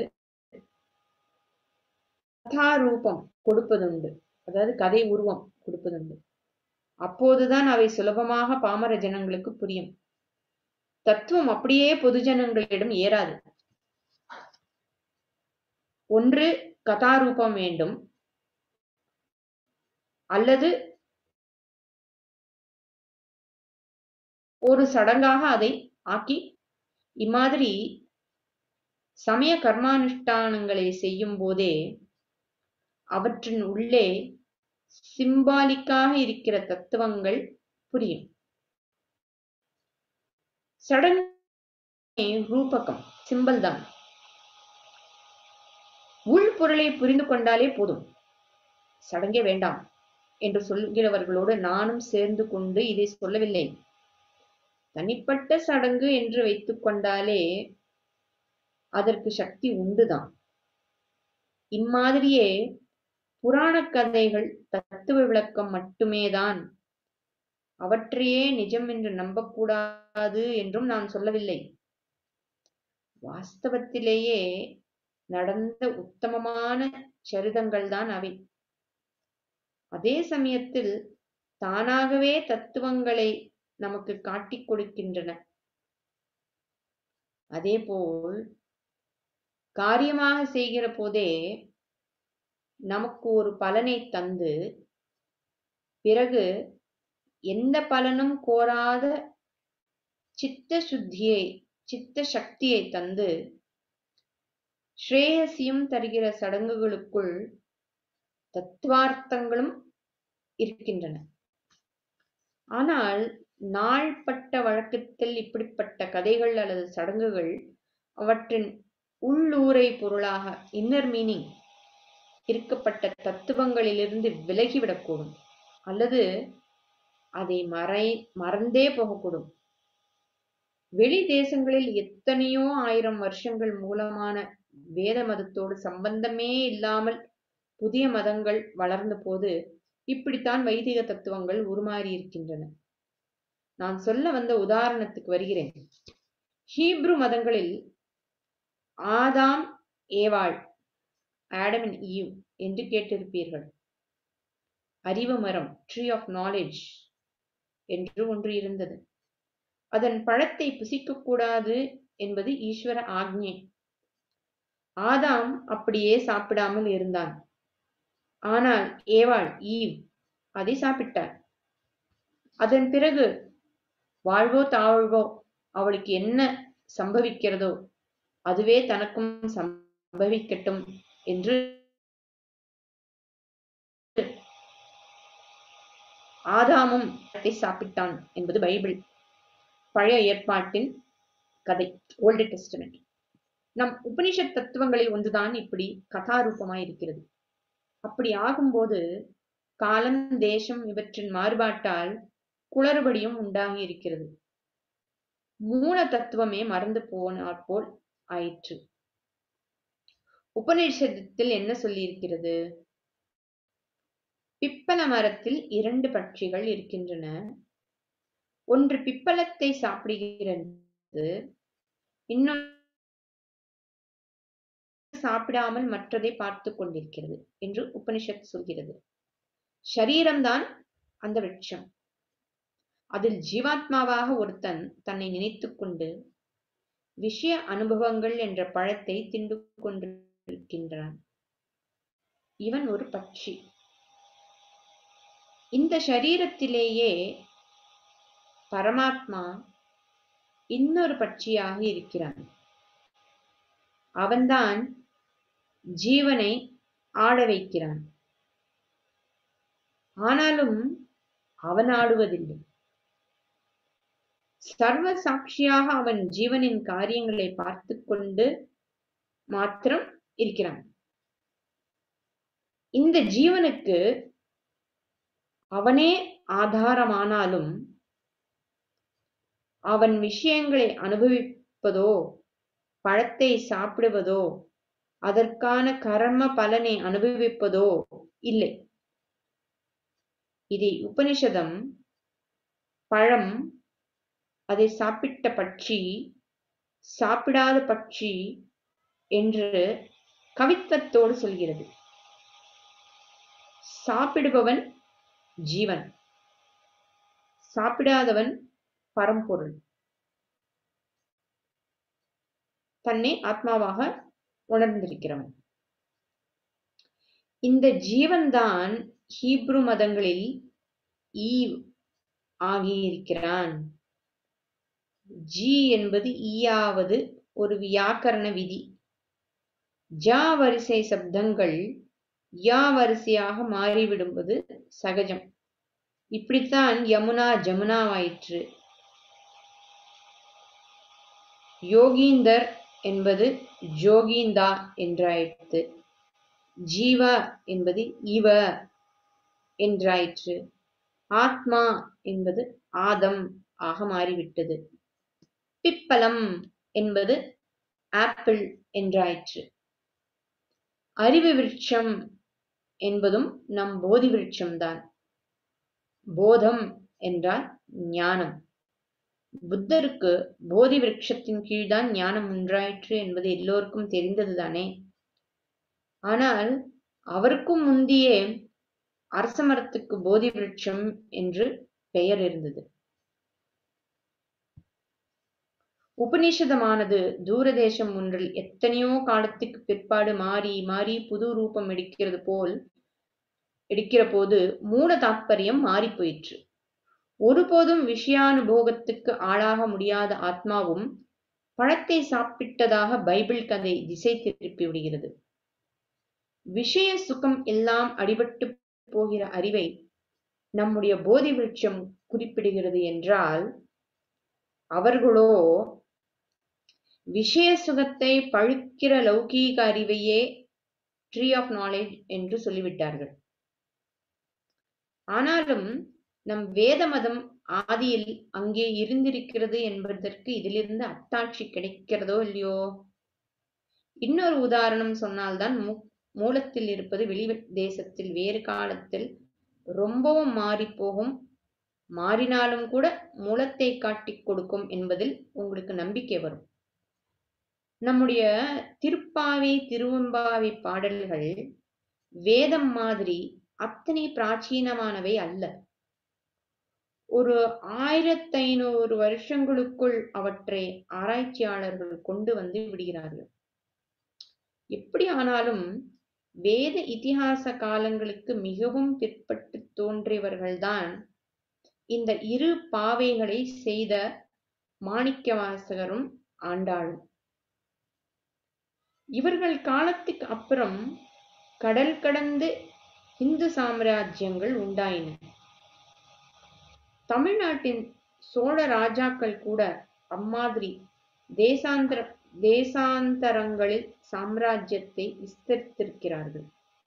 கதாரூபம் கொடுப்பதுண்டு அதாவது கதை உருவம் கொடுப்பதுண்டு அப்போதுதான் அவை சுலபமாக பாமர ஜனங்களுக்கு புரியும் தத்துவம் அப்படியே பொதுஜனங்களிடம் ஏறாது ஒன்று கதாரூபம் வேண்டும் அல்லது ஒரு சடங்காக அதை ஆக்கி இம்மாதிரி சமய கர்மானுஷ்டானங்களை செய்யும் போதே அவற்றின் உள்ளே சிம்பாலிக்காக இருக்கிற தத்துவங்கள் புரியும் சடங்கு ரூபகம் சிம்பல் தான் உள்பொருளை புரிந்து கொண்டாலே போதும் சடங்கே வேண்டாம் என்று சொல்கிறவர்களோடு நானும் சேர்ந்து கொண்டு இதை சொல்லவில்லை தனிப்பட்ட சடங்கு என்று வைத்துக் கொண்டாலே அதற்கு சக்தி உண்டுதான் இம்மாதிரியே புராண கதைகள் தத்துவ விளக்கம் மட்டுமேதான் அவற்றையே நிஜம் என்று நம்பக்கூடாது என்றும் நான் சொல்லவில்லை வாஸ்தவத்திலேயே நடந்த உத்தமமான சரிதங்கள் தான் அவை அதே சமயத்தில் தானாகவே தத்துவங்களை நமக்கு காட்டிக் கொடுக்கின்றன அதேபோல் காரியமாக செய்கிற போதே நமக்கு ஒரு பலனை தந்து பிறகு எந்த பலனும் கோராத சித்த சுத்தியை சித்த சக்தியை தந்து ஸ்ரேயசியும் தருகிற சடங்குகளுக்குள் தத்துவார்த்தங்களும் இருக்கின்றன ஆனால் நாள்பட்ட வழக்கத்தில் இப்படிப்பட்ட கதைகள் அல்லது சடங்குகள் அவற்றின் உள்ளூரை பொருளாக இன்னர் மீனிங் இருக்கப்பட்ட தத்துவங்களிலிருந்து விலகிவிடக்கூடும் அல்லது அதை மறை மறந்தே போகக்கூடும் வெளி தேசங்களில் எத்தனையோ ஆயிரம் வருஷங்கள் மூலமான வேத மதத்தோடு சம்பந்தமே இல்லாமல் புதிய மதங்கள் வளர்ந்த போது இப்படித்தான் வைதிக தத்துவங்கள் உருமாறி இருக்கின்றன நான் சொல்ல வந்த உதாரணத்துக்கு வருகிறேன் ஹீப்ரு மதங்களில் ஆதாம் ஏவாள் ஆடம் அண்ட் ஈவ் என்று கேட்டிருப்பீர்கள் அறிவு மரம் ட்ரீ ஆஃப் நாலேஜ் என்று ஒன்று இருந்தது அதன் பழத்தை புசிக்க கூடாது என்பது ஈஸ்வர ஆக்ஞை ஆதாம் அப்படியே சாப்பிடாமல் இருந்தான் ஆனால் ஏவாள் ஈவ் அதை சாப்பிட்டார் அதன் பிறகு வாழ்வோ தாழ்வோ அவளுக்கு என்ன சம்பவிக்கிறதோ அதுவே தனக்கும் சம்பவிக்கட்டும் என்று ஆதாமும் பழத்தை சாப்பிட்டான் என்பது பைபிள் பழைய ஏற்பாட்டின் கதை ஓல்டு டெஸ்டமெண்ட் நம் உபனிஷத் தத்துவங்களில் ஒன்றுதான் இப்படி கதாரூபமாய் இருக்கிறது அப்படி ஆகும்போது காலம் தேசம் இவற்றின் மாறுபாட்டால் குளறுபடியும் உண்டாகி இருக்கிறது மூல தத்துவமே மறந்து போனாற் போல் ஆயிற்று உபநிஷதத்தில் என்ன சொல்லியிருக்கிறது பிப்பல மரத்தில் இரண்டு பட்சிகள் இருக்கின்றன ஒன்று பிப்பலத்தை சாப்பிடுகிறது இன்னொன்று சாப்பிடாமல் மற்றதை பார்த்து கொண்டிருக்கிறது என்று உபனிஷத் சொல்கிறது ஷரீரம்தான் அந்த விருட்சம் அதில் ஜீவாத்மாவாக ஒருத்தன் தன்னை நினைத்துக் கொண்டு விஷய அனுபவங்கள் என்ற பழத்தை திண்டு கொண்டிருக்கின்றான் இவன் ஒரு பட்சி இந்த ஷரீரத்திலேயே பரமாத்மா இன்னொரு பட்சியாக இருக்கிறான் அவன்தான் ஜீவனை ஆட வைக்கிறான் ஆனாலும் அவன் ஆடுவதில்லை சர்வ சாட்சியாக அவன் ஜீவனின் காரியங்களை பார்த்து கொண்டு மாத்திரம் இருக்கிறான் இந்த ஜீவனுக்கு அவனே ஆதாரமானாலும் அவன் விஷயங்களை அனுபவிப்பதோ பழத்தை சாப்பிடுவதோ அதற்கான கர்ம பலனை அனுபவிப்பதோ இல்லை இதை உபனிஷதம் பழம் அதை சாப்பிட்ட பட்சி சாப்பிடாத பட்சி என்று கவித்துவத்தோடு சொல்கிறது சாப்பிடுபவன் ஜீவன் சாப்பிடாதவன் பரம்பொருள் தன்னை ஆத்மாவாக உணர்ந்திருக்கிறவன் இந்த ஜீவன்தான் ஹீப்ரு மதங்களில் ஈவ் ஆகியிருக்கிறான் ஜி என்பது ஈயாவது ஒரு வியாக்கரண விதி ஜா வரிசை சப்தங்கள் யா வரிசையாக மாறிவிடுவது சகஜம் இப்படித்தான் யமுனா ஜமுனாவாயிற்று யோகீந்தர் என்பது ஜோகீந்தா என்றாயிற்று ஜீவா என்பது இவ என்றாயிற்று ஆத்மா என்பது ஆதம் ஆக மாறிவிட்டது பிப்பலம் என்பது ஆப்பிள் என்றாயிற்று அறிவு விருட்சம் என்பதும் நம் போதி விருட்சம்தான் போதம் என்றால் ஞானம் புத்தருக்கு போதி விருட்சத்தின் கீழ்தான் ஞானம் உண்டாயிற்று என்பது எல்லோருக்கும் தெரிந்ததுதானே ஆனால் அவருக்கும் முந்தியே அரச மரத்துக்கு போதி விருட்சம் என்று பெயர் இருந்தது உபநிஷதமானது தூரதேசம் ஒன்றில் எத்தனையோ காலத்துக்கு பிற்பாடு மாறி மாறி புது ரூபம் எடுக்கிறது போல் எடுக்கிற போது மூல தாத்பரியம் மாறி போயிற்று ஒருபோதும் விஷயானுபோகத்துக்கு ஆளாக முடியாத ஆத்மாவும் பழத்தை சாப்பிட்டதாக பைபிள் கதை திசை திருப்பி விடுகிறது விஷய சுகம் எல்லாம் அடிபட்டு போகிற அறிவை நம்முடைய போதி விருட்சம் குறிப்பிடுகிறது என்றால் அவர்களோ விஷய சுகத்தை பழுக்கிற லௌகீக அறிவையே ட்ரீ ஆஃப் நாலேஜ் என்று சொல்லிவிட்டார்கள் ஆனாலும் நம் வேத மதம் ஆதியில் அங்கே இருந்திருக்கிறது என்பதற்கு இதிலிருந்து அத்தாட்சி கிடைக்கிறதோ இல்லையோ இன்னொரு உதாரணம் சொன்னால்தான் மூலத்தில் இருப்பது வெளி தேசத்தில் வேறு காலத்தில் ரொம்பவும் மாறிப் போகும் மாறினாலும் கூட மூலத்தை காட்டிக் கொடுக்கும் என்பதில் உங்களுக்கு நம்பிக்கை வரும் நம்முடைய திருப்பாவை திருவெம்பாவை பாடல்கள் வேதம் மாதிரி அத்தனை பிராச்சீனமானவை அல்ல ஒரு ஆயிரத்தி ஐநூறு வருஷங்களுக்குள் அவற்றை ஆராய்ச்சியாளர்கள் கொண்டு வந்து விடுகிறார்கள் எப்படி ஆனாலும் வேத இதிகாச காலங்களுக்கு மிகவும் பிற்பட்டு தோன்றியவர்கள்தான் இந்த இரு பாவைகளை செய்த மாணிக்கவாசகரும் ஆண்டாளும் இவர்கள் காலத்துக்கு அப்புறம் கடல் கடந்து இந்து சாம்ராஜ்யங்கள் உண்டாயின தமிழ்நாட்டின் சோழ ராஜாக்கள் கூட அம்மாதிரி தேசாந்திர தேசாந்தரங்களில் சாம்ராஜ்யத்தை விஸ்தரித்திருக்கிறார்கள்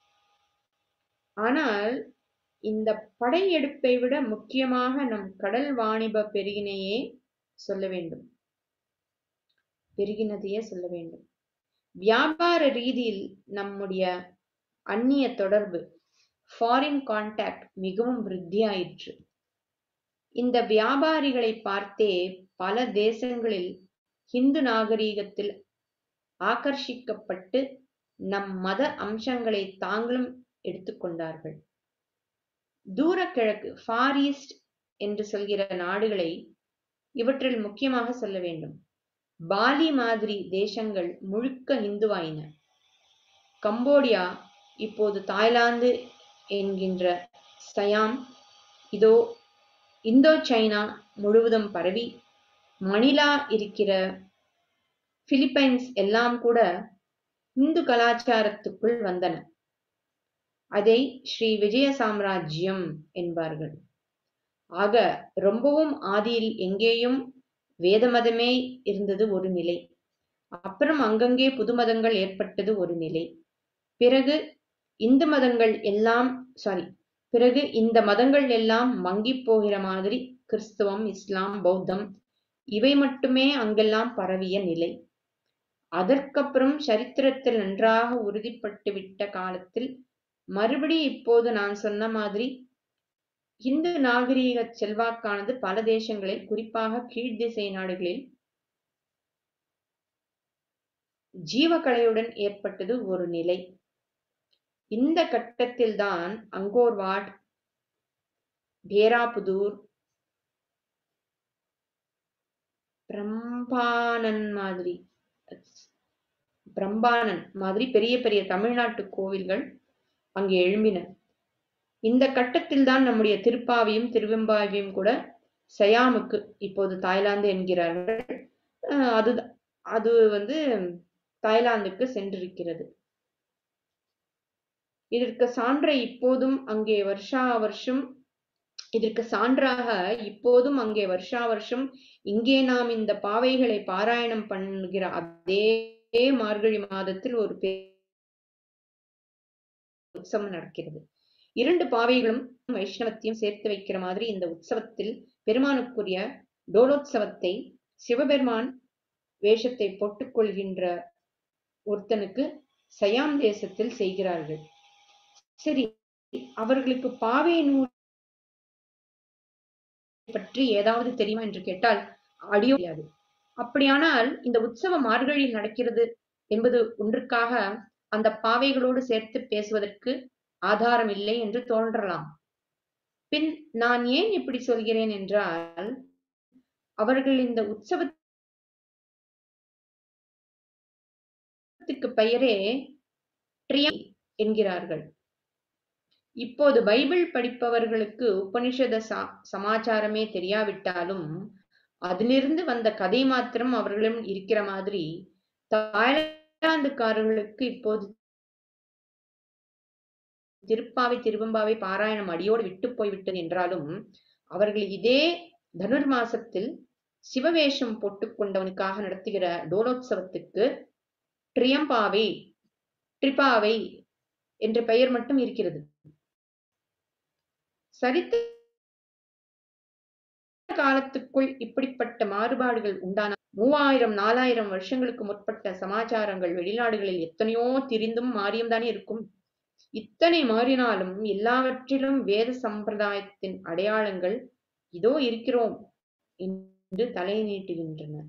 ஆனால் இந்த படையெடுப்பை விட முக்கியமாக நம் கடல் வாணிப பெருகினையே சொல்ல வேண்டும் பெருகினதையே சொல்ல வேண்டும் வியாபார ரீதியில் நம்முடைய அந்நிய தொடர்பு ஃபாரின் கான்டாக்ட் மிகவும் விருத்தியாயிற்று இந்த வியாபாரிகளை பார்த்தே பல தேசங்களில் ஹிந்து நாகரீகத்தில் ஆகர்ஷிக்கப்பட்டு நம் மத அம்சங்களை தாங்களும் எடுத்துக்கொண்டார்கள் தூர கிழக்கு ஃபார் ஈஸ்ட் என்று சொல்கிற நாடுகளை இவற்றில் முக்கியமாக சொல்ல வேண்டும் பாலி மாதிரி தேசங்கள் முழுக்க இந்துவாயின கம்போடியா இப்போது தாய்லாந்து என்கின்ற சயாம் இதோ இந்தோ சைனா முழுவதும் பரவி மணிலா இருக்கிற பிலிப்பைன்ஸ் எல்லாம் கூட இந்து கலாச்சாரத்துக்குள் வந்தன அதை ஸ்ரீ விஜய சாம்ராஜ்யம் என்பார்கள் ஆக ரொம்பவும் ஆதியில் எங்கேயும் வேத மதமே இருந்தது ஒரு நிலை அப்புறம் அங்கங்கே புது மதங்கள் ஏற்பட்டது ஒரு நிலை பிறகு இந்து மதங்கள் எல்லாம் சாரி பிறகு இந்த மதங்கள் எல்லாம் மங்கி போகிற மாதிரி கிறிஸ்தவம் இஸ்லாம் பௌத்தம் இவை மட்டுமே அங்கெல்லாம் பரவிய நிலை அதற்கப்புறம் சரித்திரத்தில் நன்றாக உறுதிப்பட்டு விட்ட காலத்தில் மறுபடி இப்போது நான் சொன்ன மாதிரி இந்து நாகரீக செல்வாக்கானது பல தேசங்களில் குறிப்பாக கீழ்திசை நாடுகளில் ஜீவகலையுடன் ஏற்பட்டது ஒரு நிலை இந்த கட்டத்தில்தான் அங்கோர்வாட் பேராபுதூர் பிரம்பானன் மாதிரி பிரம்பானன் மாதிரி பெரிய பெரிய தமிழ்நாட்டு கோவில்கள் அங்கே எழும்பின இந்த கட்டத்தில் தான் நம்முடைய திருப்பாவையும் திருவெம்பாவையும் கூட சயாமுக்கு இப்போது தாய்லாந்து என்கிறார்கள் அது அது வந்து தாய்லாந்துக்கு சென்றிருக்கிறது இதற்கு சான்றை இப்போதும் அங்கே வருஷா வருஷம் இதற்கு சான்றாக இப்போதும் அங்கே வருஷா வருஷம் இங்கே நாம் இந்த பாவைகளை பாராயணம் பண்ணுகிற அதே மார்கழி மாதத்தில் ஒரு உற்சவம் நடக்கிறது இரண்டு பாவைகளும் வைஷ்ணவத்தையும் சேர்த்து வைக்கிற மாதிரி இந்த உற்சவத்தில் பெருமானுக்குரிய டோலோத்சவத்தை சிவபெருமான் வேஷத்தை போட்டுக்கொள்கின்ற ஒருத்தனுக்கு சயாம் தேசத்தில் செய்கிறார்கள் சரி அவர்களுக்கு பாவை நூல் பற்றி ஏதாவது தெரியுமா என்று கேட்டால் அடியோ முடியாது அப்படியானால் இந்த உற்சவம் மார்கழியில் நடக்கிறது என்பது ஒன்றுக்காக அந்த பாவைகளோடு சேர்த்து பேசுவதற்கு ஆதாரம் இல்லை என்று தோன்றலாம் பின் நான் ஏன் இப்படி சொல்கிறேன் என்றால் அவர்கள் இந்த உற்சவத்துக்கு பெயரே ட்ரியம் என்கிறார்கள் இப்போது பைபிள் படிப்பவர்களுக்கு உபனிஷத சமாச்சாரமே தெரியாவிட்டாலும் அதிலிருந்து வந்த கதை மாத்திரம் அவர்களும் இருக்கிற மாதிரி தாய்லாந்துக்காரர்களுக்கு இப்போது திருப்பாவை திருவம்பாவை பாராயணம் அடியோடு விட்டு போய்விட்டது என்றாலும் அவர்கள் இதே தனுர் மாசத்தில் சிவவேஷம் போட்டுக்கொண்டவனுக்காக நடத்துகிற டோலோத்சவத்துக்கு ட்ரியம்பாவை ட்ரிபாவை என்ற பெயர் மட்டும் இருக்கிறது சரித்திர காலத்துக்குள் இப்படிப்பட்ட மாறுபாடுகள் உண்டான மூவாயிரம் நாலாயிரம் வருஷங்களுக்கு முற்பட்ட சமாச்சாரங்கள் வெளிநாடுகளில் எத்தனையோ திரிந்தும் மாறியும் தானே இருக்கும் இத்தனை மாறினாலும் எல்லாவற்றிலும் வேத சம்பிரதாயத்தின் அடையாளங்கள் இதோ இருக்கிறோம் என்று தலை நீட்டுகின்றனர்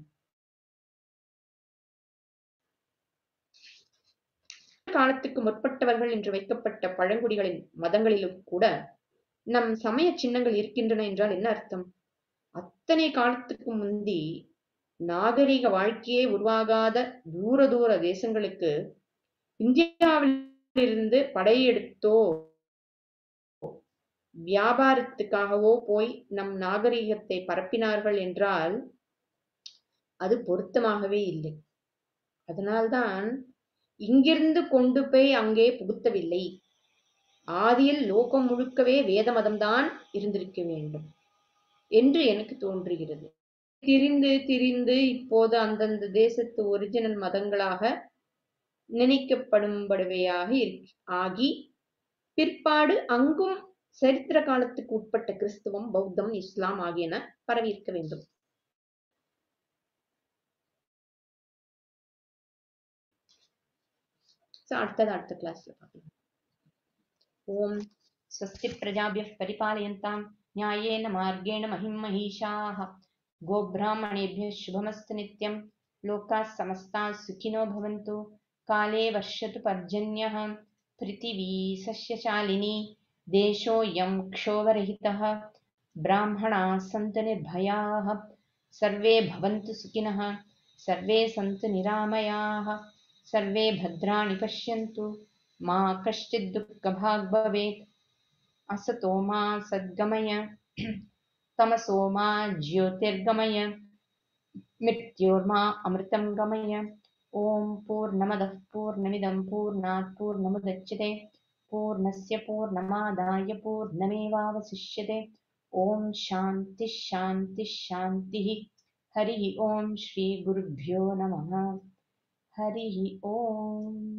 காலத்துக்கு முற்பட்டவர்கள் என்று வைக்கப்பட்ட பழங்குடிகளின் மதங்களிலும் கூட நம் சமய சின்னங்கள் இருக்கின்றன என்றால் என்ன அர்த்தம் அத்தனை காலத்துக்கு முந்தி நாகரிக வாழ்க்கையே உருவாகாத தூர தூர தேசங்களுக்கு இந்தியாவிலிருந்து படையெடுத்தோ வியாபாரத்துக்காகவோ போய் நம் நாகரிகத்தை பரப்பினார்கள் என்றால் அது பொருத்தமாகவே இல்லை அதனால்தான் இங்கிருந்து கொண்டு போய் அங்கே புகுத்தவில்லை ஆதியில் லோகம் முழுக்கவே வேத மதம்தான் இருந்திருக்க வேண்டும் என்று எனக்கு தோன்றுகிறது திரிந்து திரிந்து இப்போது அந்தந்த தேசத்து ஒரிஜினல் மதங்களாக நினைக்கப்படும்படுவையாக ஆகி பிற்பாடு அங்கும் சரித்திர காலத்துக்கு உட்பட்ட கிறிஸ்துவம் பௌத்தம் இஸ்லாம் ஆகியன பரவியிருக்க வேண்டும் அடுத்தது அடுத்த கிளாஸ்ல பார்க்கலாம் ஓம் स्वस्ति प्रजाभ्यः परिपालयन्तां न्यायेन मार्गेण महिं महिषाः गोब्राह्मणेभ्यः शुभमस्तु नित्यं लोकाः समस्ताः सुखिनो भवन्तु काले वर्षतु पर्जन्यः पृथिवी सस्यशालिनी देशोऽयं क्षोभरहितः ब्राह्मणाः सन्तु निर्भयाः सर्वे भवन्तु सुखिनः सर्वे सन्तु निरामयाः सर्वे भद्राणि पश्यन्तु मा कश्चित् दुःखभाग् भवेत् असतो मा सद्गमय तमसो मा ज्योतिर्गमय मृत्योर्मा अमृतं गमय ॐ पूर्णमदः पूर्णमिदं पूर्णात् पूर्णमुदच्यते पूर्णस्य पूर्णमादाय पूर्णमेवावशिष्यते ॐ शान्तिः शान्तिः शान्तिः हरिः ॐ श्रीगुरुभ्यो नमः हरिः ॐ